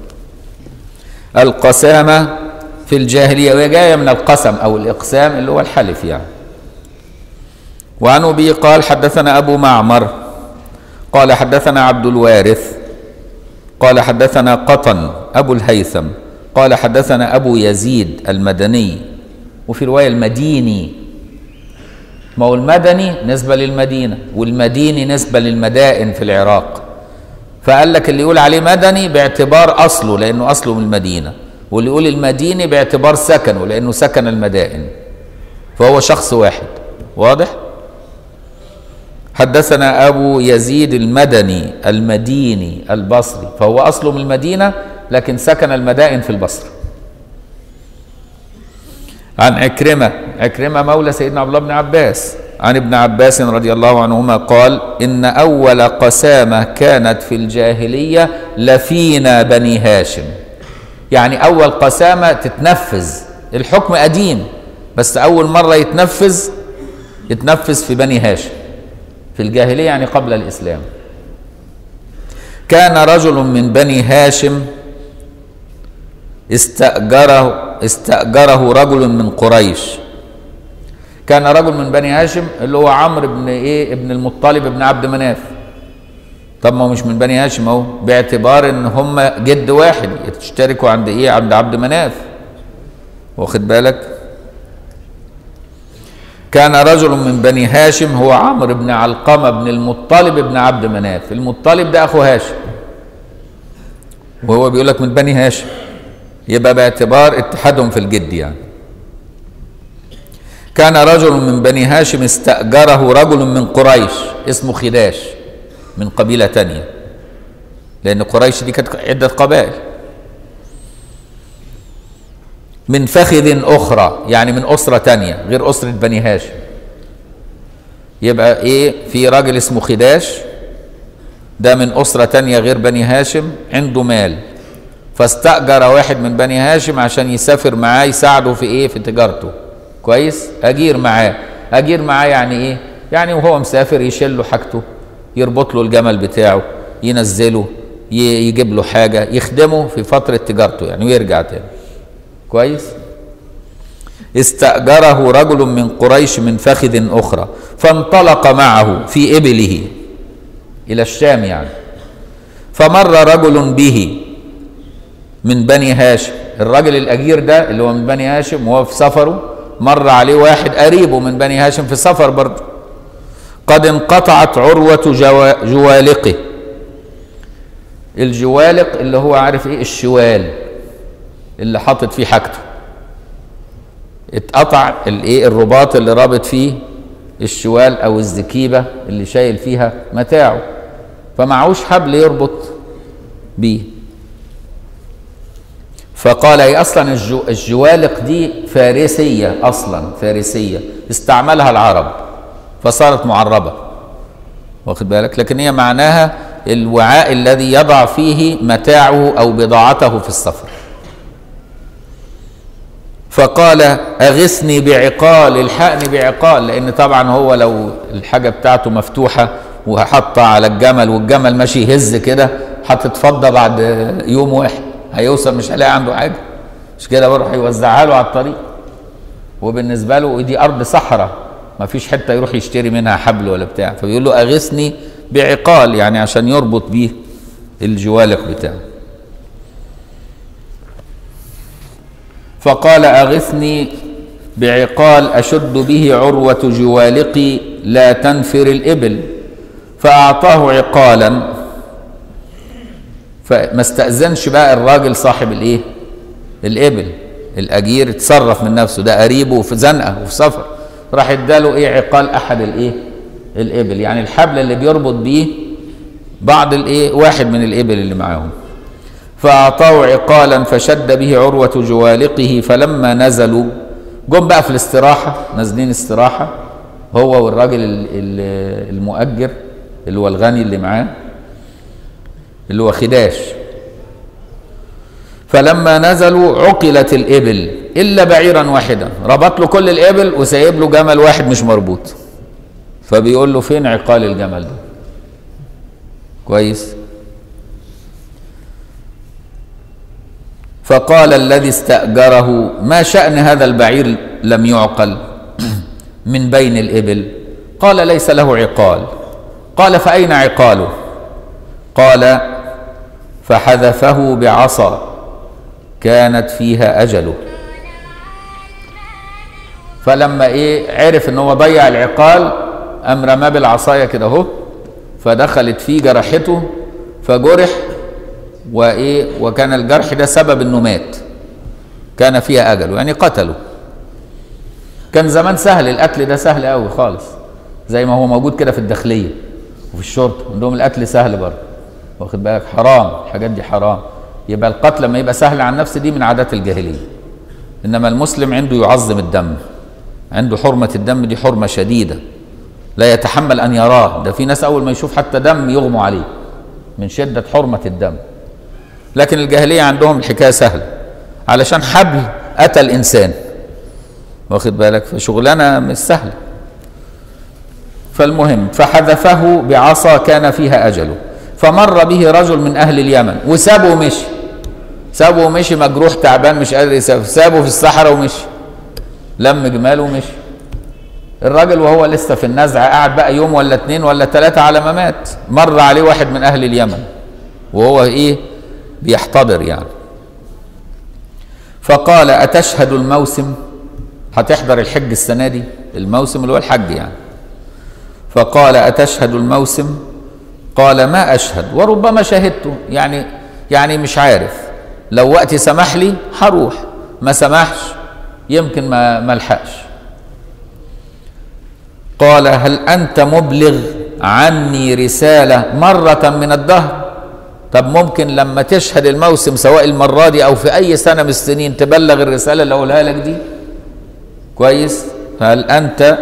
القسامة في الجاهلية وهي جاية من القسم أو الإقسام اللي هو الحلف يعني وعن أبي قال حدثنا أبو معمر قال حدثنا عبد الوارث قال حدثنا قطن أبو الهيثم قال حدثنا أبو يزيد المدني وفي رواية المديني ما هو المدني نسبة للمدينة والمديني نسبة للمدائن في العراق فقال لك اللي يقول عليه مدني باعتبار اصله لانه اصله من المدينه واللي يقول المديني باعتبار سكنه لانه سكن المدائن فهو شخص واحد واضح حدثنا ابو يزيد المدني المديني البصري فهو اصله من المدينه لكن سكن المدائن في البصره عن عكرمة عكرمة مولى سيدنا عبد الله بن عباس عن ابن عباس رضي الله عنهما قال إن أول قسامة كانت في الجاهلية لفينا بني هاشم يعني أول قسامة تتنفذ الحكم قديم بس أول مرة يتنفذ يتنفذ في بني هاشم في الجاهلية يعني قبل الإسلام كان رجل من بني هاشم استأجره استأجره رجل من قريش كان رجل من بني هاشم اللي هو عمرو بن ايه ابن المطلب ابن عبد مناف طب ما هو مش من بني هاشم اهو باعتبار ان هم جد واحد يشتركوا عند ايه عند عبد مناف واخد بالك كان رجل من بني هاشم هو عمرو بن علقمه بن المطلب بن عبد مناف المطلب ده اخو هاشم وهو بيقول لك من بني هاشم يبقى باعتبار اتحادهم في الجد يعني كان رجل من بني هاشم استأجره رجل من قريش اسمه خداش من قبيلة تانية لأن قريش دي كانت عدة قبائل من فخذ أخرى يعني من أسرة تانية غير أسرة بني هاشم يبقى إيه في راجل اسمه خداش ده من أسرة تانية غير بني هاشم عنده مال فاستأجر واحد من بني هاشم عشان يسافر معاه يساعده في ايه في تجارته كويس اجير معاه اجير معاه يعني ايه يعني وهو مسافر يشيل له حاجته يربط له الجمل بتاعه ينزله ي- يجيب له حاجه يخدمه في فتره تجارته يعني ويرجع تاني كويس استأجره رجل من قريش من فخذ أخرى فانطلق معه في إبله إلى الشام يعني فمر رجل به من بني هاشم الراجل الأجير ده اللي هو من بني هاشم وهو في سفره مر عليه واحد قريبه من بني هاشم في سفر برضه قد انقطعت عروة جوا- جوالقه الجوالق اللي هو عارف ايه الشوال اللي حاطط فيه حاجته اتقطع الايه الرباط اللي رابط فيه الشوال او الزكيبه اللي شايل فيها متاعه فمعهوش حبل يربط بيه فقال هي اصلا الجو الجوالق دي فارسيه اصلا فارسيه استعملها العرب فصارت معربه واخد بالك لكن هي معناها الوعاء الذي يضع فيه متاعه او بضاعته في السفر فقال اغثني بعقال الحقني بعقال لان طبعا هو لو الحاجه بتاعته مفتوحه وحطها على الجمل والجمل ماشي يهز كده هتتفضى بعد يوم واحد هيوصل مش هيلاقي عنده حاجه مش كده بروح يوزعها له على الطريق وبالنسبه له دي ارض صحراء ما فيش حته يروح يشتري منها حبل ولا بتاع فبيقول له اغثني بعقال يعني عشان يربط بيه الجوالق بتاعه فقال اغثني بعقال اشد به عروه جوالقي لا تنفر الابل فاعطاه عقالا فما استاذنش بقى الراجل صاحب الايه الابل الاجير اتصرف من نفسه ده قريبه في زنقه وفي سفر راح اداله ايه عقال احد الايه الابل يعني الحبل اللي بيربط بيه بعض الايه واحد من الابل اللي معاهم فاعطاه عقالا فشد به عروه جوالقه فلما نزلوا جم بقى في الاستراحه نازلين استراحه هو والراجل ال- ال- المؤجر اللي هو الغني اللي معاه اللي هو خداش فلما نزلوا عقلت الإبل إلا بعيرا واحدا ربط له كل الإبل وسايب له جمل واحد مش مربوط فبيقول له فين عقال الجمل ده كويس فقال الذي استأجره ما شأن هذا البعير لم يعقل من بين الإبل قال ليس له عقال قال فأين عقاله قال فحذفه بعصا كانت فيها أجله فلما ايه عرف ان هو ضيع العقال قام رماه بالعصايه كده اهو فدخلت فيه جرحته فجرح وايه وكان الجرح ده سبب انه مات كان فيها اجله يعني قتله كان زمان سهل القتل ده سهل قوي خالص زي ما هو موجود كده في الداخليه وفي الشرطه عندهم القتل سهل برضه واخد بالك حرام الحاجات دي حرام يبقى القتل لما يبقى سهل عن نفس دي من عادات الجاهليه انما المسلم عنده يعظم الدم عنده حرمه الدم دي حرمه شديده لا يتحمل ان يراه ده في ناس اول ما يشوف حتى دم يغمى عليه من شده حرمه الدم لكن الجاهليه عندهم الحكايه سهله علشان حبل قتل انسان واخد بالك فشغلانه مش سهله فالمهم فحذفه بعصا كان فيها اجله فمر به رجل من اهل اليمن وسابه ومشي سابه ومشي مجروح تعبان مش قادر يسافر سابه في الصحراء ومشي لم جماله ومشي الراجل وهو لسه في النزع قعد بقى يوم ولا اتنين ولا تلاتة على ما مات مر عليه واحد من اهل اليمن وهو ايه بيحتضر يعني فقال اتشهد الموسم هتحضر الحج السنه دي الموسم اللي هو الحج يعني فقال اتشهد الموسم قال ما اشهد وربما شهدته يعني يعني مش عارف لو وقتي سمح لي هروح ما سمحش يمكن ما ما الحقش قال هل انت مبلغ عني رساله مره من الدهر طب ممكن لما تشهد الموسم سواء المره دي او في اي سنه من السنين تبلغ الرساله اللي اقولها لك دي كويس هل انت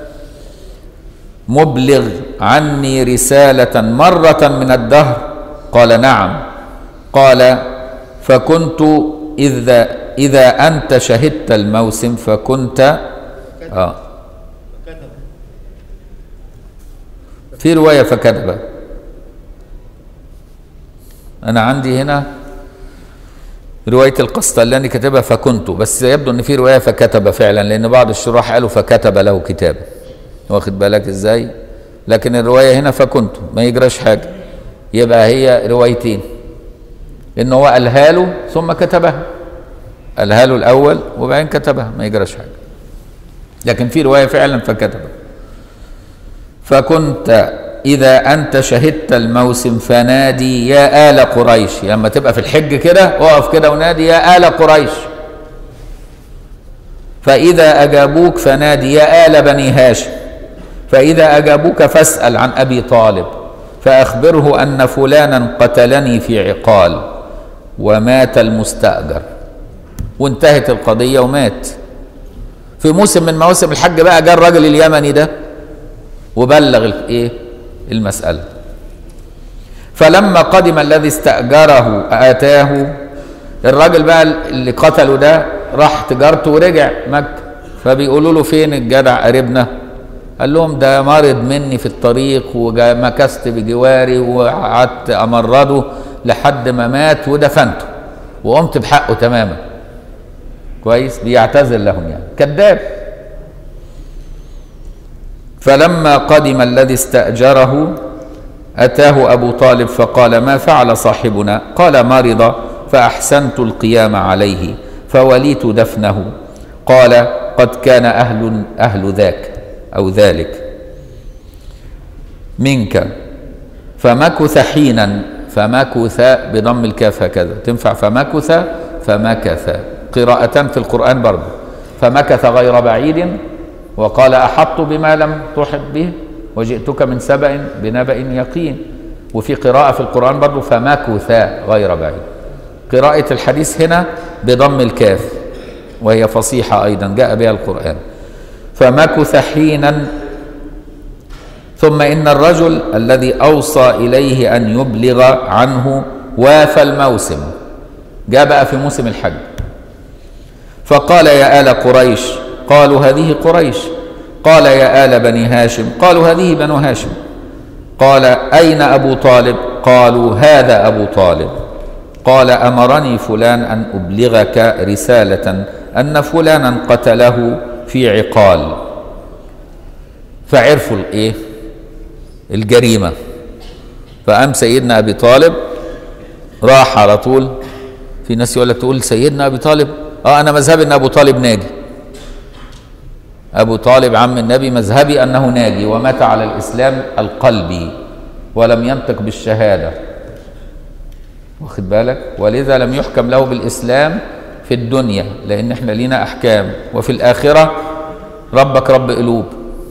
مبلغ عني رساله مره من الدهر قال نعم قال فكنت اذا اذا انت شهدت الموسم فكنت اه في روايه فكتب انا عندي هنا روايه القسطلاني كتبها فكنت بس يبدو ان في روايه فكتب فعلا لان بعض الشراح قالوا فكتب له كتابا واخد بالك ازاي لكن الروايه هنا فكنت ما يجراش حاجه يبقى هي روايتين ان هو قالها له ثم كتبها قالها له الاول وبعدين كتبها ما يجراش حاجه لكن في روايه فعلا فكتبها فكنت إذا أنت شهدت الموسم فنادي يا آل قريش لما تبقى في الحج كده اقف كده ونادي يا آل قريش فإذا أجابوك فنادي يا آل بني هاشم فإذا أجابوك فاسأل عن أبي طالب فأخبره أن فلانا قتلني في عقال ومات المستأجر وانتهت القضية ومات في موسم من مواسم الحج بقى جاء الراجل اليمني ده وبلغ الايه المسألة فلما قدم الذي استأجره آتاه الراجل بقى اللي قتله ده راح تجارته ورجع مكة فبيقولوا له فين الجدع قريبنا قال لهم ده مرض مني في الطريق ومكثت بجواري وقعدت امرضه لحد ما مات ودفنته وقمت بحقه تماما كويس بيعتذر لهم يعني كذاب فلما قدم الذي استأجره أتاه أبو طالب فقال ما فعل صاحبنا قال مرض فأحسنت القيام عليه فوليت دفنه قال قد كان أهل أهل ذاك أو ذلك منك فمكث حينا فمكث بضم الكاف هكذا تنفع فمكث فمكث قراءتان في القرآن برضه فمكث غير بعيد وقال أحطت بما لم تحط به وجئتك من سبأ بنبأ يقين وفي قراءة في القرآن برضه فمكث غير بعيد قراءة الحديث هنا بضم الكاف وهي فصيحة أيضا جاء بها القرآن فمكث حينا ثم إن الرجل الذي أوصى إليه أن يبلغ عنه وافى الموسم جاء بقى في موسم الحج فقال يا آل قريش قالوا هذه قريش قال يا آل بني هاشم قالوا هذه بنو هاشم قال أين أبو طالب قالوا هذا أبو طالب قال أمرني فلان أن أبلغك رسالة أن فلانا قتله في عقال فعرفوا الايه الجريمة فقام سيدنا أبي طالب راح على طول في ناس يقول لك تقول سيدنا أبي طالب اه أنا مذهبي أن أبو طالب ناجي أبو طالب عم النبي مذهبي أنه ناجي ومات على الإسلام القلبي ولم ينطق بالشهادة واخد بالك ولذا لم يحكم له بالإسلام في الدنيا لأن احنا لينا أحكام وفي الآخرة ربك رب قلوب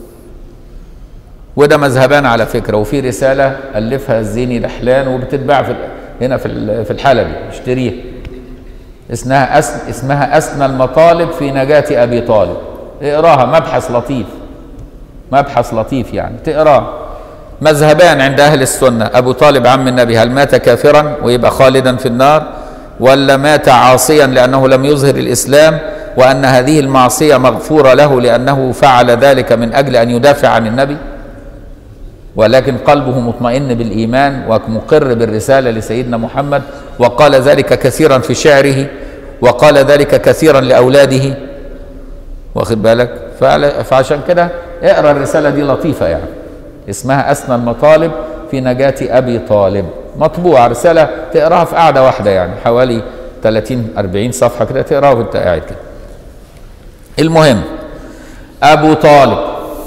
وده مذهبان على فكرة وفي رسالة ألفها الزيني دحلان وبتتباع في هنا في في الحلبي اشتريها اسمها أسن اسمها أسنى المطالب في نجاة أبي طالب اقراها مبحث لطيف مبحث لطيف يعني تقراه مذهبان عند أهل السنة أبو طالب عم النبي هل مات كافرا ويبقى خالدا في النار ولا مات عاصيا لأنه لم يظهر الإسلام وأن هذه المعصية مغفورة له لأنه فعل ذلك من أجل أن يدافع عن النبي ولكن قلبه مطمئن بالإيمان ومقر بالرسالة لسيدنا محمد وقال ذلك كثيرا في شعره وقال ذلك كثيرا لأولاده واخد بالك فعشان كده اقرا الرسالة دي لطيفة يعني اسمها أسنى المطالب في نجاة أبي طالب مطبوعة رسالة تقراها في قعدة واحدة يعني حوالي 30 40 صفحة كده تقراها وانت قاعد كده المهم أبو طالب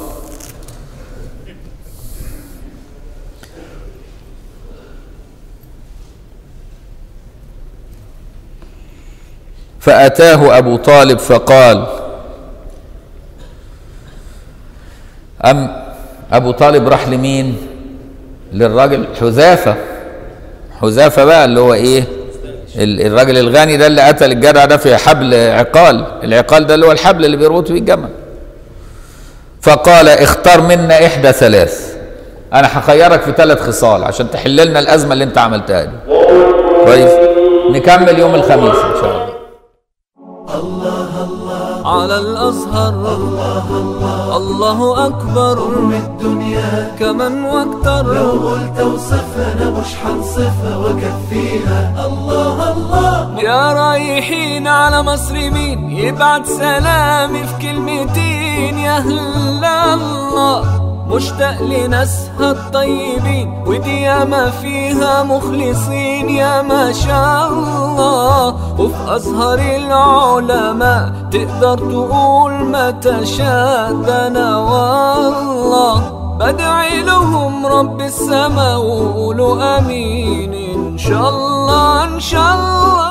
فأتاه أبو طالب فقال أم أبو طالب راح لمين للراجل حذافة حذافة بقى اللي هو إيه الراجل الغني ده اللي قتل الجدع ده في حبل عقال العقال ده اللي هو الحبل اللي بيربط بيه الجمل فقال اختار منا إحدى ثلاث أنا هخيرك في ثلاث خصال عشان تحل لنا الأزمة اللي أنت عملتها دي كويس نكمل يوم الخميس إن شاء الله على الأزهر الله الله الله أكبر من الدنيا كمن واكتر لو قلت اوصفها انا مش حنصفها واكفيها الله الله يا رايحين على مصر مين يبعت سلامي في كلمتين يا هلا الله مشتاق لناسها الطيبين ودي ياما فيها مخلصين يا ما شاء الله وفي أزهر العلماء تقدر تقول ما تشاء ده أنا والله بدعي لهم رب السما وقولوا امين ان شاء الله ان شاء الله